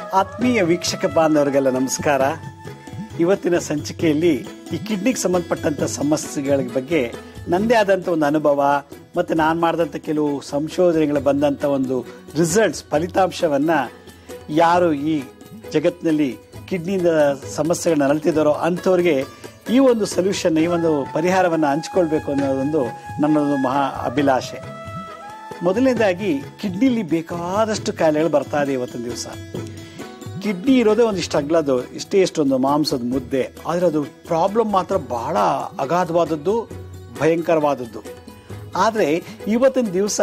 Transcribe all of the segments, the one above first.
ಆತ್ಮೀಯ ವೀಕ್ಷಕ ಬಾಂಧವರಿಗೆಲ್ಲ ನಮಸ್ಕಾರ ಇವತ್ತಿನ ಸಂಚಿಕೆಯಲ್ಲಿ ಈ ಕಿಡ್ನಿಗೆ ಸಂಬಂಧಪಟ್ಟಂಥ ಸಮಸ್ಯೆಗಳ ಬಗ್ಗೆ ನನ್ನದೇ ಆದಂಥ ಒಂದು ಅನುಭವ ಮತ್ತು ನಾನು ಮಾಡಿದಂಥ ಕೆಲವು ಸಂಶೋಧನೆಗಳು ಬಂದಂಥ ಒಂದು ರಿಸಲ್ಟ್ಸ್ ಫಲಿತಾಂಶವನ್ನು ಯಾರು ಈ ಜಗತ್ತಿನಲ್ಲಿ ಕಿಡ್ನಿಯಿಂದ ಸಮಸ್ಯೆಗಳನ್ನ ನರಳ್ತಿದ್ದಾರೋ ಅಂಥವ್ರಿಗೆ ಈ ಒಂದು ಸೊಲ್ಯೂಷನ್ ಈ ಒಂದು ಪರಿಹಾರವನ್ನು ಹಂಚ್ಕೊಳ್ಬೇಕು ಅನ್ನೋದೊಂದು ನನ್ನೊಂದು ಮಹಾ ಅಭಿಲಾಷೆ ಮೊದಲನೇದಾಗಿ ಕಿಡ್ನಿಲಿ ಬೇಕಾದಷ್ಟು ಕಾಯಿಲೆಗಳು ಬರ್ತಾ ಇದೆ ಇವತ್ತಿನ ದಿವಸ ಕಿಡ್ನಿ ಇರೋದೇ ಒಂದಿಷ್ಟು ಅಗ್ಲದು ಇಷ್ಟೇ ಇಷ್ಟೊಂದು ಮಾಂಸದ ಮುದ್ದೆ ಆದರೆ ಅದು ಪ್ರಾಬ್ಲಮ್ ಮಾತ್ರ ಬಹಳ ಅಗಾಧವಾದದ್ದು ಭಯಂಕರವಾದದ್ದು ಆದರೆ ಇವತ್ತಿನ ದಿವಸ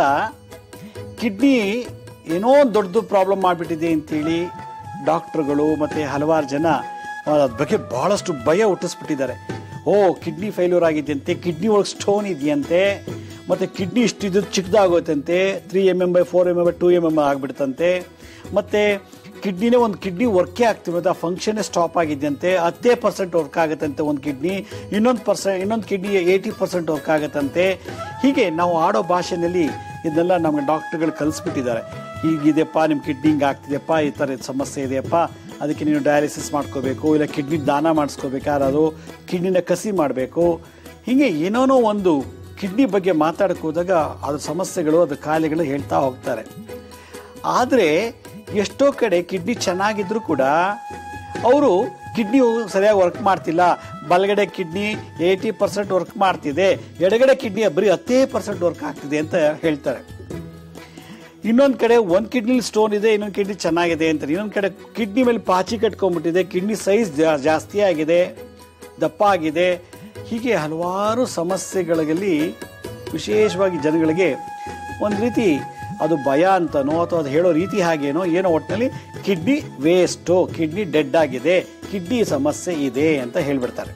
ಕಿಡ್ನಿ ಏನೋ ಒಂದು ದೊಡ್ಡದು ಪ್ರಾಬ್ಲಮ್ ಮಾಡಿಬಿಟ್ಟಿದೆ ಅಂತೇಳಿ ಡಾಕ್ಟ್ರುಗಳು ಮತ್ತು ಹಲವಾರು ಜನ ಅದ್ರ ಬಗ್ಗೆ ಬಹಳಷ್ಟು ಭಯ ಹುಟ್ಟಿಸ್ಬಿಟ್ಟಿದ್ದಾರೆ ಓ ಕಿಡ್ನಿ ಫೇಲ್ಯೂರ್ ಆಗಿದೆಯಂತೆ ಕಿಡ್ನಿ ಒಳಗೆ ಸ್ಟೋನ್ ಇದೆಯಂತೆ ಮತ್ತು ಕಿಡ್ನಿ ಇಷ್ಟಿದ್ದು ಚಿಕ್ಕದಾಗೋಯ್ತಂತೆ three M M by four M M by two M M ಆಗಿಬಿಡ್ತಂತೆ ಮತ್ತು ಕಿಡ್ನಿನೇ ಒಂದು ಕಿಡ್ನಿ ವರ್ಕೇ ಆಗ್ತಿರೋದು ಆ ಫಂಕ್ಷನ್ನೇ ಸ್ಟಾಪ್ ಆಗಿದೆಯಂತೆ ಹತ್ತೇ ಪರ್ಸೆಂಟ್ ವರ್ಕ್ ಆಗುತ್ತಂತೆ ಒಂದು ಕಿಡ್ನಿ ಇನ್ನೊಂದು ಪರ್ಸೆಂಟ್ ಇನ್ನೊಂದು ಕಿಡ್ನಿ ಏಯ್ಟಿ ಪರ್ಸೆಂಟ್ ವರ್ಕ್ ಆಗುತ್ತಂತೆ ಹೀಗೆ ನಾವು ಆಡೋ ಭಾಷೆಯಲ್ಲಿ ಇದನ್ನೆಲ್ಲ ನಮಗೆ ಡಾಕ್ಟರ್ಗಳು ಕಲಿಸ್ಬಿಟ್ಟಿದ್ದಾರೆ ಹೀಗಿದೆಯಪ್ಪ ನಿಮ್ಮ ಕಿಡ್ನಿ ಹಿಂಗೆ ಆಗ್ತಿದೆಯಪ್ಪ ಈ ಥರ ಸಮಸ್ಯೆ ಇದೆಯಪ್ಪ ಅದಕ್ಕೆ ನೀನು ಡಯಾಲಿಸಿಸ್ ಮಾಡ್ಕೋಬೇಕು ಇಲ್ಲ ಕಿಡ್ನಿ ದಾನ ಮಾಡಿಸ್ಕೋಬೇಕು ಯಾರಾದ್ರು ಕಿಡ್ನಿನ ಕಸಿ ಮಾಡಬೇಕು ಹೀಗೆ ಏನೋನೋ ಒಂದು ಕಿಡ್ನಿ ಬಗ್ಗೆ ಮಾತಾಡಕ್ಕೆ ಹೋದಾಗ ಅದ್ರ ಸಮಸ್ಯೆಗಳು ಅದ್ರ ಕಾಯಿಲೆಗಳು ಹೇಳ್ತಾ ಹೋಗ್ತಾರೆ ಆದರೆ ಎಷ್ಟೋ ಕಡೆ ಕಿಡ್ನಿ ಚೆನ್ನಾಗಿದ್ರು ಕೂಡ ಅವರು ಕಿಡ್ನಿ ಸರಿಯಾಗಿ ವರ್ಕ್ ಮಾಡ್ತಿಲ್ಲ ಬಲಗಡೆ ಕಿಡ್ನಿ ಏಯ್ಟಿ ಪರ್ಸೆಂಟ್ ವರ್ಕ್ ಮಾಡ್ತಿದೆ ಎಡಗಡೆ ಕಿಡ್ನಿ ಬರೀ ಹತ್ತೇ ಪರ್ಸೆಂಟ್ ವರ್ಕ್ ಆಗ್ತಿದೆ ಅಂತ ಹೇಳ್ತಾರೆ ಇನ್ನೊಂದು ಕಡೆ ಒಂದು ಕಿಡ್ನಿ ಸ್ಟೋನ್ ಇದೆ ಇನ್ನೊಂದು ಕಿಡ್ನಿ ಚೆನ್ನಾಗಿದೆ ಅಂತಾರೆ ಇನ್ನೊಂದು ಕಡೆ ಕಿಡ್ನಿ ಮೇಲೆ ಪಾಚಿ ಕಟ್ಕೊಂಡ್ಬಿಟ್ಟಿದೆ ಕಿಡ್ನಿ ಸೈಜ್ ಜಾಸ್ತಿ ಆಗಿದೆ ದಪ್ಪ ಆಗಿದೆ ಹೀಗೆ ಹಲವಾರು ಸಮಸ್ಯೆಗಳಲ್ಲಿ ವಿಶೇಷವಾಗಿ ಜನಗಳಿಗೆ ಒಂದು ರೀತಿ ಅದು ಭಯ ಅಂತನೋ ಅಥವಾ ಅದು ಹೇಳೋ ರೀತಿ ಹಾಗೇನೋ ಏನೋ ಒಟ್ಟಿನಲ್ಲಿ ಕಿಡ್ನಿ ವೇಸ್ಟು ಕಿಡ್ನಿ ಡೆಡ್ ಆಗಿದೆ ಕಿಡ್ನಿ ಸಮಸ್ಯೆ ಇದೆ ಅಂತ ಹೇಳ್ಬಿಡ್ತಾರೆ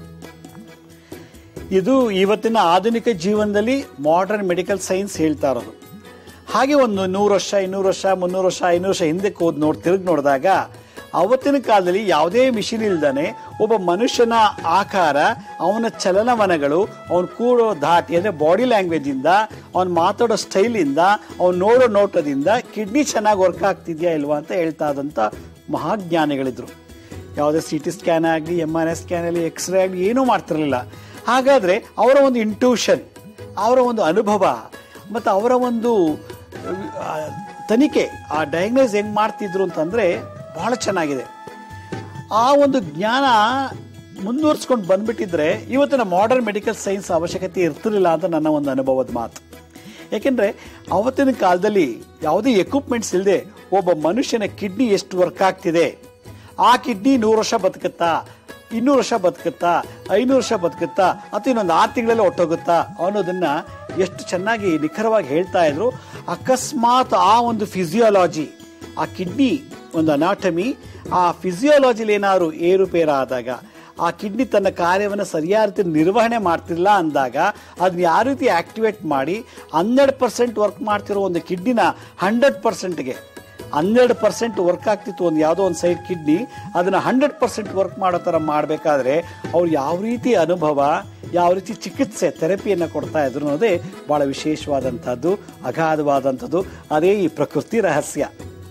ಇದು ಇವತ್ತಿನ ಆಧುನಿಕ ಜೀವನದಲ್ಲಿ ಮಾಡರ್ನ್ ಮೆಡಿಕಲ್ ಸೈನ್ಸ್ ಹೇಳ್ತಾ ಇರೋದು ಹಾಗೆ ಒಂದು ನೂರು ವರ್ಷ ಇನ್ನೂರು ವರ್ಷ ಮುನ್ನೂರು ವರ್ಷ ಐನೂರು ವರ್ಷ ಹಿಂದಕ್ಕೆ ಹೋದ್ ನೋಡಿ ತಿರುಗಿ ನೋಡಿದಾಗ ಅವತ್ತಿನ ಕಾಲದಲ್ಲಿ ಯಾವುದೇ ಮಿಷಿನ್ ಇಲ್ದಾನೆ ಒಬ್ಬ ಮನುಷ್ಯನ ಆಕಾರ ಅವನ ಚಲನವನಗಳು ಅವನು ಕೂಡೋ ಧಾಟಿ ಅಂದರೆ ಬಾಡಿ ಲ್ಯಾಂಗ್ವೇಜಿಂದ ಅವ್ನು ಮಾತಾಡೋ ಸ್ಟೈಲಿಂದ ಅವ್ನು ನೋಡೋ ನೋಟದಿಂದ ಕಿಡ್ನಿ ಚೆನ್ನಾಗಿ ವರ್ಕ್ ಆಗ್ತಿದ್ಯಾ ಇಲ್ವಾ ಅಂತ ಹೇಳ್ತಾ ಇದ್ದಂಥ ಮಹಾಜ್ಞಾನಿಗಳಿದ್ರು ಯಾವುದೇ ಸಿ ಟಿ ಸ್ಕ್ಯಾನ್ ಆಗಲಿ M R I scan x ray ಎಕ್ಸ್ರೇ ಆಗಲಿ ಏನೂ ಮಾಡ್ತಿರಲಿಲ್ಲ ಹಾಗಾದರೆ ಅವರ ಒಂದು ಇಂಟ್ಯೂಷನ್ ಅವರ ಒಂದು ಅನುಭವ ಮತ್ತು ಅವರ ಒಂದು ಆ, ತನಿಖೆ ಆ ಡಯಾಗ್ನೋಸ್ ಹೆಂಗೆ ಮಾಡ್ತಿದ್ರು ಅಂತಂದರೆ ಭಾಳ ಚೆನ್ನಾಗಿದೆ ಆ ಒಂದು ಜ್ಞಾನ ಮುಂದುವರ್ಸ್ಕೊಂಡು ಬಂದ್ಬಿಟ್ಟಿದ್ರೆ ಇವತ್ತಿನ ಮಾಡರ್ನ್ ಮೆಡಿಕಲ್ ಸೈನ್ಸ್ ಅವಶ್ಯಕತೆ ಇರ್ತಿರಲಿಲ್ಲ ಅಂತ ನನ್ನ ಒಂದು ಅನುಭವದ ಮಾತು ಯಾಕೆಂದರೆ ಅವತ್ತಿನ ಕಾಲದಲ್ಲಿ ಯಾವುದೇ ಎಕ್ವಿಪ್ಮೆಂಟ್ಸ್ ಇಲ್ಲದೆ ಒಬ್ಬ ಮನುಷ್ಯನ ಕಿಡ್ನಿ ಎಷ್ಟು ವರ್ಕ್ ಆಗ್ತಿದೆ ಆ ಕಿಡ್ನಿ ನೂರು ವರ್ಷ ಬದುಕುತ್ತಾ ಇನ್ನೂರು ವರ್ಷ ಬದುಕುತ್ತಾ ಐನೂರು ವರ್ಷ ಬದುಕುತ್ತಾ ಅಥವಾ ಇನ್ನೊಂದು ಆರು ತಿಂಗಳಲ್ಲಿ ಹೊಟ್ಟೋಗುತ್ತಾ ಅನ್ನೋದನ್ನ ಎಷ್ಟು ಚೆನ್ನಾಗಿ ನಿಖರವಾಗಿ ಹೇಳ್ತಾ ಇದ್ರು ಅಕಸ್ಮಾತ್ ಆ ಒಂದು ಫಿಸಿಯಾಲಜಿ ಆ ಕಿಡ್ನಿ ಒಂದು ಅನಾಟಮಿ ಆ ಫಿಸಿಯಾಲಜಿಲಿ ಏನಾದ್ರು ಏರುಪೇರಾದಾಗ ಆ ಕಿಡ್ನಿ ತನ್ನ ಕಾರ್ಯವನ್ನು ಸರಿಯಾದ ರೀತಿ ನಿರ್ವಹಣೆ ಮಾಡ್ತಿಲ್ಲ ಅಂದಾಗ ಅದನ್ನ ಯಾವ ರೀತಿ ಆಕ್ಟಿವೇಟ್ ಮಾಡಿ ಹನ್ನೆರಡು ಪರ್ಸೆಂಟ್ ವರ್ಕ್ ಮಾಡ್ತಿರೋ ಒಂದು ಕಿಡ್ನಿನ ಹಂಡ್ರೆಡ್ ಪರ್ಸೆಂಟ್ಗೆ ಹನ್ನೆರಡು ಪರ್ಸೆಂಟ್ ವರ್ಕ್ ಆಗ್ತಿತ್ತು ಒಂದು ಯಾವುದೋ ಒಂದು ಸೈಡ್ ಕಿಡ್ನಿ ಅದನ್ನು ಹಂಡ್ರೆಡ್ ಪರ್ಸೆಂಟ್ ವರ್ಕ್ ಮಾಡೋ ಥರ ಮಾಡಬೇಕಾದ್ರೆ ಅವ್ರು ಯಾವ ರೀತಿ ಅನುಭವ ಯಾವ ರೀತಿ ಚಿಕಿತ್ಸೆ ಥೆರಪಿಯನ್ನು ಕೊಡ್ತಾ ಇದ್ರು ಅನ್ನೋದೇ ಭಾಳ ವಿಶೇಷವಾದಂಥದ್ದು ಅಗಾಧವಾದಂಥದ್ದು ಅದೇ ಈ ಪ್ರಕೃತಿ ರಹಸ್ಯ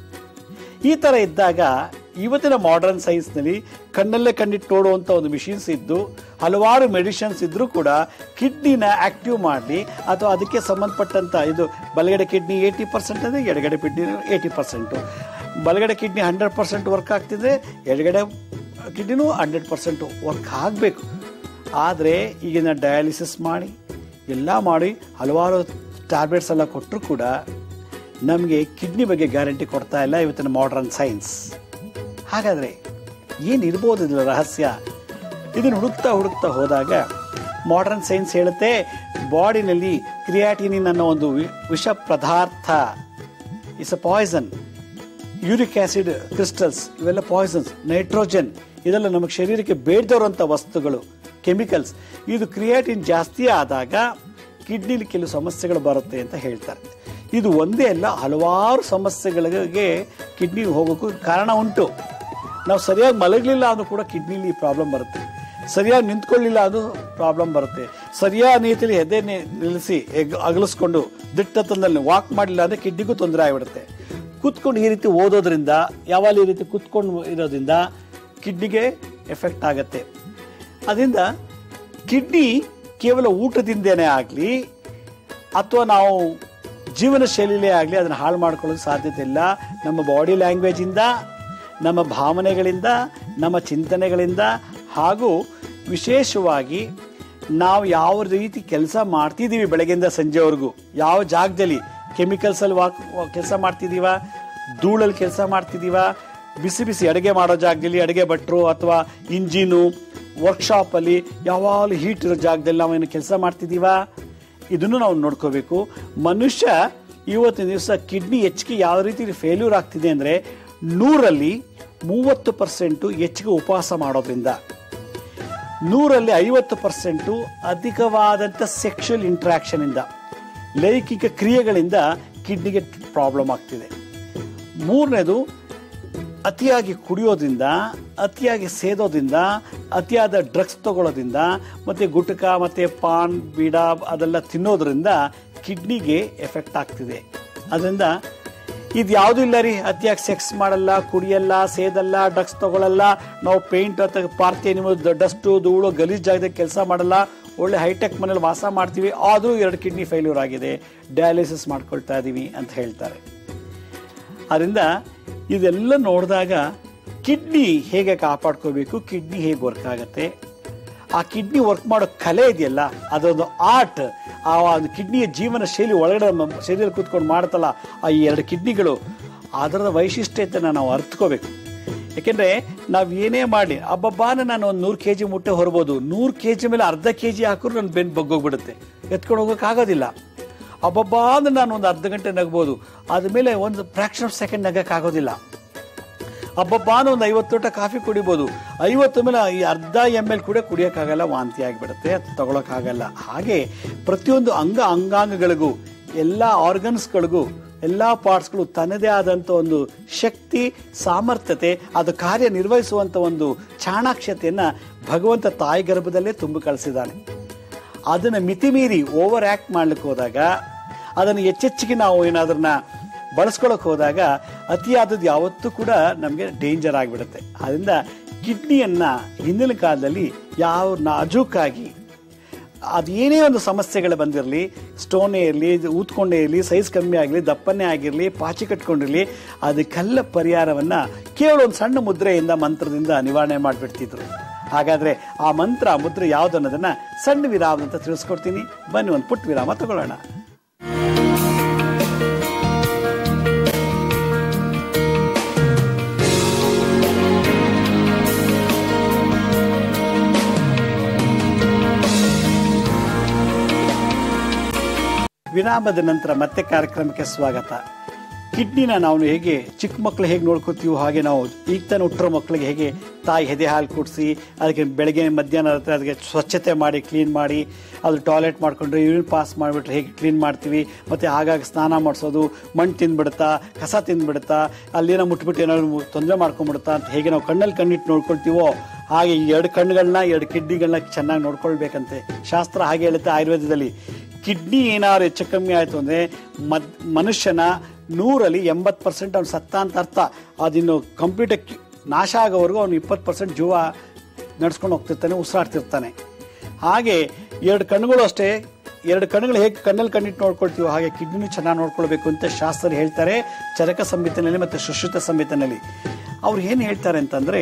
ಈ ಥರ ಇದ್ದಾಗ ಇವತ್ತಿನ ಮಾಡರ್ನ್ ಸೈನ್ಸ್ನಲ್ಲಿ ಕಣ್ಣಲ್ಲೇ ಕಣ್ಣಿಟ್ಟು ನೋಡುವಂಥ ಒಂದು ಮಿಷಿನ್ಸ್ ಇದ್ದು ಹಲವಾರು ಮೆಡಿಷನ್ಸ್ ಇದ್ದರೂ ಕೂಡ ಕಿಡ್ನಿನ ಆಕ್ಟಿವ್ ಮಾಡಿ ಅಥವಾ ಅದಕ್ಕೆ ಸಂಬಂಧಪಟ್ಟಂಥ ಇದು ಬಲಗಡೆ ಕಿಡ್ನಿ ಏಯ್ಟಿ ಪರ್ಸೆಂಟ್ ಅಂದರೆ ಎಡಗಡೆ ಕಿಡ್ನಿ ಏಯ್ಟಿ ಪರ್ಸೆಂಟು ಬಲಗಡೆ ಕಿಡ್ನಿ ಹಂಡ್ರೆಡ್ ಪರ್ಸೆಂಟ್ ವರ್ಕ್ ಆಗ್ತಿದ್ರೆ ಎಡಗಡೆ ಕಿಡ್ನಿನೂ ಹಂಡ್ರೆಡ್ ಪರ್ಸೆಂಟ್ ವರ್ಕ್ ಆಗಬೇಕು ಆದರೆ ಈಗಿನ ಡಯಾಲಿಸಿಸ್ ಮಾಡಿ ಎಲ್ಲ ಮಾಡಿ ಹಲವಾರು ಟ್ಯಾಬ್ಲೆಟ್ಸ್ ಎಲ್ಲ ಕೊಟ್ಟರು ಕೂಡ ನಮಗೆ ಕಿಡ್ನಿ ಬಗ್ಗೆ ಗ್ಯಾರಂಟಿ ಕೊಡ್ತಾ ಇಲ್ಲ ಇವತ್ತಿನ ಮಾಡರ್ನ್ ಸೈನ್ಸ್ ಹಾಗಾದರೆ ಏನಿರ್ಬೋದು ಇದರ ರಹಸ್ಯ ಇದನ್ನು ಹುಡುಕ್ತಾ ಹುಡುಕ್ತಾ ಹೋದಾಗ ಮಾಡರ್ನ್ ಸೈನ್ಸ್ ಹೇಳುತ್ತೆ ಬಾಡಿನಲ್ಲಿ ಕ್ರಿಯಾಟಿನಿನ್ ಅನ್ನೋ ಒಂದು ವಿ- ವಿಷ ಪದಾರ್ಥ is a poison uric acid crystals ಇವೆಲ್ಲ ಪಾಯ್ಸನ್ಸ್ ನೈಟ್ರೋಜನ್ ಇದೆಲ್ಲ ನಮಗೆ ಶರೀರಕ್ಕೆ ಬೇಡದವರಂಥ ವಸ್ತುಗಳು ಕೆಮಿಕಲ್ಸ್ ಇದು ಕ್ರಿಯಾಟಿನ್ ಜಾಸ್ತಿ ಆದಾಗ ಕಿಡ್ನಿಲಿ ಕೆಲವು ಸಮಸ್ಯೆಗಳು ಬರುತ್ತೆ ಅಂತ ಹೇಳ್ತಾರೆ ಇದು ಒಂದೇ ಅಲ್ಲ ಹಲವಾರು ಸಮಸ್ಯೆಗಳಿಗೆ ಕಿಡ್ನಿ ಹೋಗೋಕ್ಕೂ ಕಾರಣ ಉಂಟು ನಾವು ಸರಿಯಾಗಿ ಮಲಗಲಿಲ್ಲ ಅಂದ್ರೂ ಕೂಡ ಕಿಡ್ನಿಲಿ ಪ್ರಾಬ್ಲಮ್ ಬರುತ್ತೆ ಸರಿಯಾಗಿ ನಿಂತ್ಕೊಳ್ಳಿಲ್ಲ ಅದು ಪ್ರಾಬ್ಲಮ್ ಬರುತ್ತೆ ಸರಿಯಾದ ರೀತಿಯಲ್ಲಿ ಎದೆ ನಿ- ನಿಲ್ಲಿಸಿ ಎಗ್ ಅಗಲಿಸ್ಕೊಂಡು ದಿಟ್ಟತನದಲ್ಲಿ ವಾಕ್ ಮಾಡಲಿಲ್ಲ ಅಂದರೆ ಕಿಡ್ನಿಗೂ ತೊಂದರೆ ಆಗಿಬಿಡುತ್ತೆ ಕೂತ್ಕೊಂಡು ಈ ರೀತಿ ಓದೋದ್ರಿಂದ ಯಾವಾಗ ಈ ರೀತಿ ಕೂತ್ಕೊಂಡು ಇರೋದ್ರಿಂದ ಕಿಡ್ನಿಗೆ ಎಫೆಕ್ಟ್ ಆಗುತ್ತೆ ಅದರಿಂದ ಕಿಡ್ನಿ ಕೇವಲ ಊಟದಿಂದೇನೆ ಆಗಲಿ ಅಥವಾ ನಾವು ಜೀವನ ಶೈಲಿಲೇ ಆಗಲಿ ಅದನ್ನು ಹಾಳು ಮಾಡ್ಕೊಳ್ಳೋಕೆ ಸಾಧ್ಯತೆ ಇಲ್ಲ ನಮ್ಮ ಬಾಡಿ ಲ್ಯಾಂಗ್ವೇಜಿಂದ ನಮ್ಮ ಭಾವನೆಗಳಿಂದ ನಮ್ಮ ಚಿಂತನೆಗಳಿಂದ ಹಾಗೂ ವಿಶೇಷವಾಗಿ ನಾವು ಯಾವ ರೀತಿ ಕೆಲಸ ಮಾಡ್ತಿದ್ದೀವಿ ಬೆಳಗ್ಗೆಯಿಂದ ಸಂಜೆವರೆಗೂ ಯಾವ ಜಾಗದಲ್ಲಿ ಕೆಮಿಕಲ್ಸಲ್ಲಿ ವಾಕ್ ಕೆಲಸ ಮಾಡ್ತಿದ್ದೀವ ಧೂಳಲ್ಲಿ ಕೆಲಸ ಮಾಡ್ತಿದ್ದೀವ ಬಿಸಿ ಬಿಸಿ ಅಡುಗೆ ಮಾಡೋ ಜಾಗದಲ್ಲಿ ಅಡುಗೆ ಭಟ್ರು ಅಥವಾ ಇಂಜಿನು ವರ್ಕ್ಶಾಪಲ್ಲಿ ಯಾವಾಗಲೂ ಹೀಟ್ ಇರೋ ಜಾಗದಲ್ಲಿ ನಾವು ಏನು ಕೆಲಸ ಮಾಡ್ತಿದ್ದೀವ ಇದನ್ನು ನಾವು ನೋಡ್ಕೋಬೇಕು ಮನುಷ್ಯ ಇವತ್ತಿನ ದಿವಸ ಕಿಡ್ನಿ ಹೆಚ್ಚಿಗೆ ಯಾವ ರೀತಿ ಫೇಲ್ಯೂರ್ ಆಗ್ತಿದೆ ಅಂದರೆ ನೂರಲ್ಲಿ ಮೂವತ್ತು ಪರ್ಸೆಂಟು ಹೆಚ್ಚಿಗೆ ಉಪವಾಸ ಮಾಡೋದ್ರಿಂದ ನೂರಲ್ಲಿ ಐವತ್ತು ಪರ್ಸೆಂಟು ಅಧಿಕವಾದಂಥ ಸೆಕ್ಷುವಲ್ ಇಂಟ್ರಾಕ್ಷನಿಂದ ಲೈಂಗಿಕ ಕ್ರಿಯೆಗಳಿಂದ ಕಿಡ್ನಿಗೆ ಪ್ರಾಬ್ಲಮ್ ಆಗ್ತಿದೆ ಮೂರನೇದು ಅತಿಯಾಗಿ ಕುಡಿಯೋದ್ರಿಂದ ಅತಿಯಾಗಿ ಸೇದೋದ್ರಿಂದ ಅತಿಯಾದ ಡ್ರಗ್ಸ್ ತಗೊಳ್ಳೋದ್ರಿಂದ ಮತ್ತು ಗುಟ್ಕ ಮತ್ತು ಪಾನ್ ಬೀಡ ಅದೆಲ್ಲ ತಿನ್ನೋದ್ರಿಂದ ಕಿಡ್ನಿಗೆ ಎಫೆಕ್ಟ್ ಆಗ್ತಿದೆ ಅದರಿಂದ ಇದು ಯಾವುದೂ ಇಲ್ಲ ರೀ ಅತಿಯಾಗಿ ಸೆಕ್ಸ್ ಮಾಡಲ್ಲ ಕುಡಿಯಲ್ಲ ಸೇದಲ್ಲ ಡ್ರಗ್ಸ್ ತಗೊಳ್ಳಲ್ಲ ನಾವು ಪೇಂಟ್ ಅಥವಾ ಪಾರ್ತಿ ನಿಮ್ಮದು ಡಸ್ಟು ಧೂಳು ಗಲೀಜ್ ಜಾಗದಾಗ ಕೆಲಸ ಮಾಡಲ್ಲ ಒಳ್ಳೆ ಹೈಟೆಕ್ ಮನೇಲಿ ವಾಸ ಮಾಡ್ತೀವಿ ಆದರೂ ಎರಡು ಕಿಡ್ನಿ ಫೇಲ್ಯೂರ್ ಆಗಿದೆ ಡಯಾಲಿಸಿಸ್ ಮಾಡ್ಕೊಳ್ತಾ ಇದ್ದೀವಿ ಅಂತ ಹೇಳ್ತಾರೆ ಅದರಿಂದ ಇದೆಲ್ಲ ನೋಡಿದಾಗ ಕಿಡ್ನಿ ಹೇಗೆ ಕಾಪಾಡ್ಕೋಬೇಕು ಕಿಡ್ನಿ ಹೇಗೆ ವರ್ಕ್ ಆಗುತ್ತೆ ಆ ಕಿಡ್ನಿ ವರ್ಕ್ ಮಾಡೋ ಕಲೆ ಇದೆಯಲ್ಲ ಅದೊಂದು ಆರ್ಟ್ ಆ ಒಂದು ಕಿಡ್ನಿಯ ಜೀವನ ಶೈಲಿ ಒಳಗಡೆ ನಮ್ಮ ಶರೀರ ಕೂತ್ಕೊಂಡು ಮಾಡ್ತಲ್ಲ ಆ ಈ ಎರಡು ಕಿಡ್ನಿಗಳು ಅದರ ವೈಶಿಷ್ಟ್ಯತೆನ ನಾವು ಅರ್ಥಕೋಬೇಕು ಯಾಕೆಂದ್ರೆ ನಾವು ಏನೇ ಮಾಡಿ ಅಬ್ಬಬ್ಬಾನ ನಾನು ಒಂದು ನೂರು ಕೆ ಜಿ ಮುಟ್ಟೆ ಹೊರಬೋದು ನೂರು ಕೆ ಜಿ ಮೇಲೆ ಅರ್ಧ ಕೆ ಜಿ ಹಾಕಿದ್ರು ನನ್ನ ಬೆನ್ನು ಬಗ್ಗೋಗ್ಬಿಡುತ್ತೆ ಎತ್ಕೊಂಡು ಹೋಗೋಕ್ಕಾಗೋದಿಲ್ಲ ಅಬ್ಬಬ್ಬಾ ಅಂದ್ರೆ ನಾನು ಒಂದು ಅರ್ಧ ಗಂಟೆ ನಗ್ಬೋದು ಆದಮೇಲೆ ಒಂದು ಫ್ರಾಕ್ಷನ್ ಆಫ್ ಸೆಕೆಂಡ್ ನಗಕ್ಕಾಗೋದಿಲ್ಲ ಅಬ್ಬಬ್ಬಾನ ಒಂದು ಐವತ್ತು ಲೋಟ ಕಾಫಿ ಕುಡಿಬೋದು ಐವತ್ತು ಮೇಲೆ ಈ ಅರ್ಧ ಎಮ್ ಎಲ್ ಕೂಡ ಕುಡಿಯೋಕ್ಕಾಗಲ್ಲ ವಾಂತಿ ಆಗಿಬಿಡುತ್ತೆ ಅದು ತಗೊಳಕ್ಕಾಗಲ್ಲ ಹಾಗೆ ಪ್ರತಿಯೊಂದು ಅಂಗ ಅಂಗಾಂಗಗಳಿಗೂ ಎಲ್ಲ ಆರ್ಗನ್ಸ್ಗಳಿಗೂ ಎಲ್ಲ ಪಾರ್ಟ್ಸ್ಗಳು ತನ್ನದೇ ಆದಂಥ ಒಂದು ಶಕ್ತಿ ಸಾಮರ್ಥ್ಯತೆ ಅದು ಕಾರ್ಯ ನಿರ್ವಹಿಸುವಂಥ ಒಂದು ಚಾಣಾಕ್ಷತೆಯನ್ನು ಭಗವಂತ ತಾಯಿ ಗರ್ಭದಲ್ಲೇ ತುಂಬಿ ಕಳಿಸಿದ್ದಾನೆ ಅದನ್ನು ಮಿತಿಮೀರಿ ಓವರ್ ಆ್ಯಕ್ಟ್ ಮಾಡ್ಲಿಕ್ಕೆ ಹೋದಾಗ ಅದನ್ನು ಹೆಚ್ಚೆಚ್ಚಿಗೆ ನಾವು ಏನಾದ್ರನ್ನ ಬಳಸ್ಕೊಳಕ್ ಹೋದಾಗ ಅತಿಯಾದದ್ದು ಯಾವತ್ತೂ ಕೂಡ ನಮಗೆ ಡೇಂಜರ್ ಆಗಿಬಿಡುತ್ತೆ ಅದರಿಂದ ಕಿಡ್ನಿಯನ್ನು ಹಿಂದಿನ ಕಾಲದಲ್ಲಿ ಯಾವ ನಾಜೂಕಾಗಿ ಅದೇನೇ ಒಂದು ಸಮಸ್ಯೆಗಳು ಬಂದಿರಲಿ ಸ್ಟೋನೇ ಇರಲಿ ಊದ್ಕೊಂಡೇ ಇರಲಿ ಸೈಜ್ ಕಮ್ಮಿ ಆಗಲಿ ದಪ್ಪನೇ ಆಗಿರಲಿ ಪಾಚಿ ಕಟ್ಕೊಂಡಿರಲಿ ಅದಕ್ಕೆಲ್ಲ ಪರಿಹಾರವನ್ನು ಕೇವಲ ಒಂದು ಸಣ್ಣ ಮುದ್ರೆಯಿಂದ ಮಂತ್ರದಿಂದ ನಿವಾರಣೆ ಮಾಡಿಬಿಡ್ತಿದ್ರು ಹಾಗಾದರೆ ಆ ಮಂತ್ರ ಮುದ್ರೆ ಯಾವುದು ಅನ್ನೋದನ್ನು ಸಣ್ಣ ವಿರಾಮ ಅಂತ ತಿಳಿಸ್ಕೊಡ್ತೀನಿ ಬನ್ನಿ ಒಂದು ಪುಟ್ಟ ವಿರಾಮ ತಗೊಳ್ಳೋಣ ವಿರಾಮದ ನಂತರ ಮತ್ತೆ ಕಾರ್ಯಕ್ರಮಕ್ಕೆ ಸ್ವಾಗತ ಕಿಡ್ನಿನ ನಾವು ಹೇಗೆ ಚಿಕ್ಕ ಮಕ್ಕಳು ಹೇಗೆ ನೋಡ್ಕೋತೀವೋ ಹಾಗೆ ನಾವು ಈಗ ತಾನು ಹುಟ್ಟಿರೋ ಮಕ್ಕಳಿಗೆ ಹೇಗೆ ತಾಯಿ ಎದೆ ಹಾಲು ಕುಡಿಸಿ ಅದಕ್ಕೆ ಬೆಳಗ್ಗೆ ಮಧ್ಯಾಹ್ನ ರಾತ್ರಿ ಅದಕ್ಕೆ ಸ್ವಚ್ಛತೆ ಮಾಡಿ ಕ್ಲೀನ್ ಮಾಡಿ ಅದು ಟಾಯ್ಲೆಟ್ ಮಾಡ್ಕೊಂಡ್ರೆ ಯೂರಿನ್ ಪಾಸ್ ಮಾಡಿಬಿಟ್ರೆ ಹೇಗೆ ಕ್ಲೀನ್ ಮಾಡ್ತೀವಿ ಮತ್ತು ಆಗಾಗ ಸ್ನಾನ ಮಾಡಿಸೋದು ಮಣ್ಣು ತಿಂದ್ಬಿಡುತ್ತಾ ಕಸ ತಿಂದ್ಬಿಡುತ್ತಾ ಅಲ್ಲೇನೋ ಮುಟ್ಬಿಟ್ಟು ಏನಾದ್ರು ತೊಂದರೆ ಮಾಡ್ಕೊಂಡ್ಬಿಡುತ್ತಾ ಅಂತ ಹೇಗೆ ನಾವು ಕಣ್ಣಲ್ಲಿ ಕಣ್ಣಿಟ್ಟು ನೋಡ್ಕೊಳ್ತೀವೋ ಹಾಗೆ ಈ ಎರಡು ಕಣ್ಣುಗಳನ್ನ ಎರಡು ಕಿಡ್ನಿಗಳನ್ನ ಚೆನ್ನಾಗಿ ನೋಡ್ಕೊಳ್ಬೇಕಂತೆ ಶಾಸ್ತ್ರ ಹಾಗೆ ಹೇಳುತ್ತೆ ಆಯುರ್ವೇದದಲ್ಲಿ ಕಿಡ್ನಿ ಏನಾದ್ರು ಹೆಚ್ಚು ಕಮ್ಮಿ ಆಯಿತು ಅಂದರೆ ಮದ್ ಮನುಷ್ಯನ ನೂರಲ್ಲಿ ಎಂಬತ್ತು ಪರ್ಸೆಂಟ್ ಅವ್ನು ಸತ್ತ ಅಂತ ಅರ್ಥ ಅದಿನ್ನು ಕಂಪ್ಲೀಟ್ ನಾಶ ಆಗೋವರೆಗೂ ಅವ್ನು ಇಪ್ಪತ್ತು ಪರ್ಸೆಂಟ್ ಜೀವ ನಡ್ಸ್ಕೊಂಡು ಹೋಗ್ತಿರ್ತಾನೆ ಉಸಿರಾಡ್ತಿರ್ತಾನೆ ಹಾಗೆ ಎರಡು ಕಣ್ಣುಗಳು ಅಷ್ಟೇ ಎರಡು ಕಣ್ಣುಗಳು ಹೇಗೆ ಕಣ್ಣಲ್ಲಿ ಕಣ್ಣಿಟ್ಟು ನೋಡ್ಕೊಳ್ತೀವೋ ಹಾಗೆ ಕಿಡ್ನಿನೂ ಚೆನ್ನಾಗಿ ನೋಡ್ಕೊಳ್ಬೇಕು ಅಂತ ಶಾಸ್ತ್ರ ಹೇಳ್ತಾರೆ ಚರಕ ಸಂಹಿತೆಯಲ್ಲಿ ಮತ್ತು ಸುಶ್ರುತ ಸಂಹಿತೆಯಲ್ಲಿ ಅವ್ರು ಏನು ಹೇಳ್ತಾರೆ ಅಂತಂದರೆ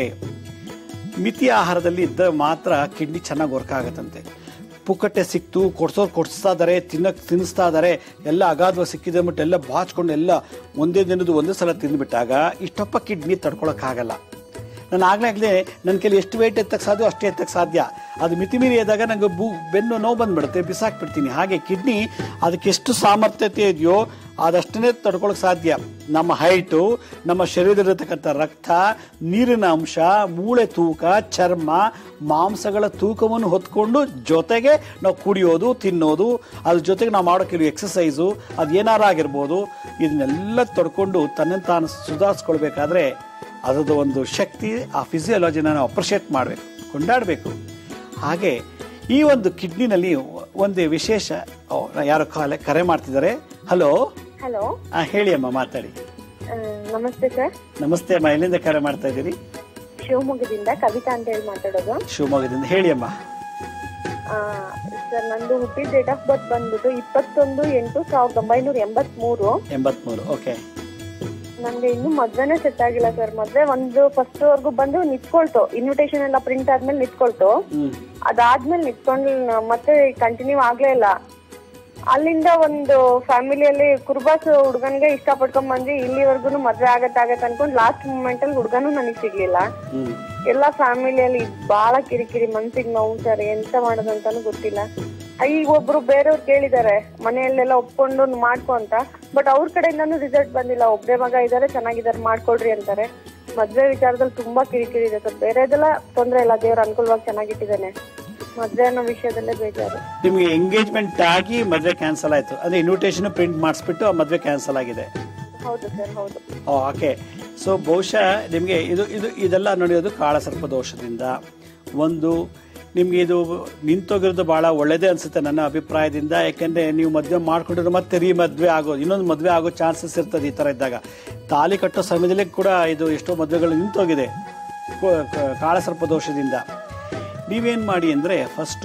ಮಿತಿ ಆಹಾರದಲ್ಲಿ ಇದ್ದ ಮಾತ್ರ ಕಿಡ್ನಿ ಚೆನ್ನಾಗಿ ವರ್ಕ್ ಆಗುತ್ತಂತೆ ಪುಕ್ಕಟ್ಟೆ ಸಿಕ್ತು ಕೊಡ್ಸೋರು ಕೊಡಿಸ್ತಾ ಇದ್ದಾರೆ ತಿನ್ನಕ್ಕೆ ತಿನ್ನಿಸ್ತಾ ಇದ್ದಾರೆ ಎಲ್ಲ ಅಗಾಧವಾಗಿ ಸಿಕ್ಕಿದೆ ಅಂದ್ಬಿಟ್ಟು ಎಲ್ಲ ಬಾಚ್ಕೊಂಡು ಎಲ್ಲ ಒಂದೇ ದಿನದ ಒಂದೇ ಸಲ ತಿಂದ್ಬಿಟ್ಟಾಗ ಇಷ್ಟಪ್ಪ ಕಿಡ್ನಿ ತಡ್ಕೊಳಕ್ಕಾಗಲ್ಲ ನಾನು ಆಗ್ಲೇ ಆಗ್ಲೇ ನನ್ನ ಕೈಲಿ ಎಷ್ಟು ವೆಯ್ಟ್ ಎತ್ತಕ್ಕೆ ಸಾಧ್ಯ ಅಷ್ಟೇ ಎತ್ತಕ್ಕೆ ಸಾಧ್ಯ ಅದು ಮಿತಿಮೀರಿ ಎದ್ದಾಗ ನನಗೆ ಬೂ ಬೆನ್ನು ನೋವು ಬಂದ್ಬಿಡುತ್ತೆ ಬಿಸಾಕ್ಬಿಡ್ತೀನಿ ಹಾಗೆ ಕಿಡ್ನಿ ಅದಕ್ಕೆ ಎಷ್ಟು ಸಾಮರ್ಥ್ಯತೆ ಇದೆಯೋ ಅದಷ್ಟೇ ತಡ್ಕೊಳಕ್ಕೆ ಸಾಧ್ಯ ನಮ್ಮ ಹೈಟು ನಮ್ಮ ಶರೀರದಲ್ಲಿರ್ತಕ್ಕಂಥ ರಕ್ತ ನೀರಿನ ಅಂಶ ಮೂಳೆ ತೂಕ ಚರ್ಮ ಮಾಂಸಗಳ ತೂಕವನ್ನು ಹೊತ್ಕೊಂಡು ಜೊತೆಗೆ ನಾವು ಕುಡಿಯೋದು ತಿನ್ನೋದು ಅದ್ರ ಜೊತೆಗೆ ನಾವು ಮಾಡೋ ಕೆಲವು ಎಕ್ಸಸೈಸು ಅದು ಏನಾರು ಆಗಿರ್ಬೋದು ಇದನ್ನೆಲ್ಲ ತಡ್ಕೊಂಡು ತನ್ನನ್ನು ತಾನು ಸುಧಾರಿಸ್ಕೊಳ್ಬೇಕಾದ್ರೆ ಅದರದ್ದು ಒಂದು ಶಕ್ತಿ ಆ ಫಿಸಿಯಾಲಜಿನ ನಾವು ಅಪ್ರಿಷಿಯೇಟ್ ಮಾಡಬೇಕು ಕೊಂಡಾಡಬೇಕು ಹಾಗೆ ಈ ಒಂದು ಕಿಡ್ನಿನಲ್ಲಿ ಒಂದು ವಿಶೇಷ ಓ, ಯಾರೋ ಕಾಲ ಕರೆ ಮಾಡ್ತಿದ್ದಾರೆ ಹಲೋ ಹಲೋ ಹೇಳಿ ಅಮ್ಮ ಮಾತಾಡಿ ಆ, ನಮಸ್ತೆ ಸರ್ ನಮಸ್ತೆ ಅಮ್ಮ ಎಲ್ಲಿಂದ ಕರೆ ಮಾಡ್ತಾ ಇದ್ದೀರಿ ಶಿವಮೊಗ್ಗದಿಂದ ಕವಿತಾ ಅಂತ ಹೇಳಿ ಮಾತಾಡೋದು ಶಿವಮೊಗ್ಗದಿಂದ ಹೇಳಿ ಅಮ್ಮ ಆ, ಸರ್ ನಂದು ಹುಟ್ಟಿದ ಡೇಟ್ ಆಫ್ ಬರ್ತ್ ಬಂದ್ಬಿಟ್ಟು ಇಪ್ಪತ್ತೊಂದು ಎಂಟು ಸಾವಿರದ ಒಂಬೈನೂರ ಎಂಬತ್ಮೂರು ಎಂಬತ್ಮೂರು ಓಕೆ ನನ್ಗೆ ಇನ್ನೂ ಮದ್ವೆನೇ ಸೆಟ್ ಆಗಿಲ್ಲ ಸರ್ ಮದ್ವೆ ಒಂದು ಫಸ್ಟ್ ವರ್ಗು ಬಂದು ನಿಂತ್ಕೊಳ್ತು ಇನ್ವಿಟೇಷನ್ ಎಲ್ಲ ಪ್ರಿಂಟ್ ಆದ್ಮೇಲೆ ನಿಂತ್ಕೊಳ್ತು ಹ್ಮ್ ಅದಾದ್ಮೇಲೆ ನಿಂತ್ಕೊಂಡು ಮತ್ತೆ ಕಂಟಿನ್ಯೂ ಆಗ್ಲೇ ಇಲ್ಲ ಅಲ್ಲಿಂದ ಒಂದು ಫ್ಯಾಮಿಲಿಯಲ್ಲಿ ಕುರ್ಬಾಸ್ ಹುಡ್ಗನ್ಗೆ ಇಷ್ಟ ಪಡ್ಕೊಂಡ್ ಬಂದ್ವಿ ಇಲ್ಲಿವರೆಗೂ ಮದ್ವೆ ಆಗತ್ ಆಗತ್ ಅನ್ಕೊಂಡ್ ಲಾಸ್ಟ್ ಮೂಮೆಂಟ್ ಅಲ್ಲಿ ಹುಡ್ಗನೂ ನನಗ್ ಸಿಗ್ಲಿಲ್ಲ ಹ್ಮ್ ಎಲ್ಲಾ ಫ್ಯಾಮಿಲಿಯಲ್ಲಿ ಬಹಳ ಕಿರಿಕಿರಿ ಮನ್ಸಿಗೆ ನೋವು ಸರ್ ಎಂತ ಮಾಡೋದಂತಾನು ಗೊತ್ತಿಲ್ಲ ಈಗ ಒಬ್ರು ಬೇರೆಯವ್ರು ಕೇಳಿದ್ದಾರೆ ಮನೆಯಲ್ಲೆಲ್ಲ ಒಪ್ಕೊಂಡು ಮಾಡ್ಕೊ ಅಂತ ಬಟ್ ಅವ್ರ ಕಡೆಯಿಂದಾನು ರಿಸಲ್ಟ್ ಬಂದಿಲ್ಲ ಒಬ್ರೇ ಮಗ ಇದಾರೆ ಚೆನ್ನಾಗಿದ್ದಾರೆ ಮಾಡ್ಕೊಡ್ರಿ ಅಂತಾರೆ ಮದ್ವೆ ವಿಚಾರದಲ್ಲಿ ತುಂಬಾ ಕಿರಿಕಿರಿ ಇದೆ ಸರ್ ಬೇರೆದೆಲ್ಲ ತೊಂದ್ರೆ ಇಲ್ಲ ದೇವ್ರ ಅನುಕೂಲವಾಗಿ ಚೆನ್ನಾಗಿಟ್ಟಿದ್ದಾನೆ ಮದ್ವೆ ಅನ್ನೋ ವಿಷಯದಲ್ಲೇ ಬೇಜಾರು ನಿಮ್ಗೆ ಎಂಗೇಜ್ಮೆಂಟ್ ಆಗಿ ಮದ್ವೆ ಕ್ಯಾನ್ಸಲ್ ಆಯ್ತು ಅಂದ್ರೆ ಇನ್ವಿಟೇಷನ್ ಪ್ರಿಂಟ್ ಮಾಡಿಸ್ಬಿಟ್ಟು ಆ ಮದ್ವೆ ಕ್ಯಾನ್ಸಲ್ ಆಗಿದೆ ಹೌದು ಸರ್ ಹೌದು ಓಕೆ ಸೊ ಬಹುಶಃ ನಿಮಗೆ ಇದು ಇದು ಇದೆಲ್ಲ ನಡೆಯೋದು ಕಾಳಸರ್ಪ ದೋಷದಿಂದ ಒಂದು ನಿಮ್ಗೆ ಇದು ನಿಂತೋಗಿರೋದು ಬಹಳ ಒಳ್ಳೇದೇ ಅನ್ಸುತ್ತೆ ನನ್ನ ಅಭಿಪ್ರಾಯದಿಂದ ಯಾಕೆಂದ್ರೆ ನೀವು ಮದುವೆ ಮಾಡ್ಕೊಂಡಿರೋ ಮತ್ತೆ ರೀ ಮದುವೆ ಆಗೋದು ಇನ್ನೊಂದು ಮದುವೆ ಆಗೋ ಚಾನ್ಸಸ್ ಇರ್ತದೆ ಈ ತರ ಇದ್ದಾಗ ತಾಲಿ ಕಟ್ಟೋ ಸಮಯದಲ್ಲಿ ಕೂಡ ಇದು ಎಷ್ಟೋ ಮದುವೆಗಳು ನಿಂತೋಗಿದೆ ಕೋ- ಕ- ಕಾಳಸರ್ಪ ದೋಷದಿಂದ ನೀವೇನ್ ಮಾಡಿ ಅಂದ್ರೆ ಫಸ್ಟು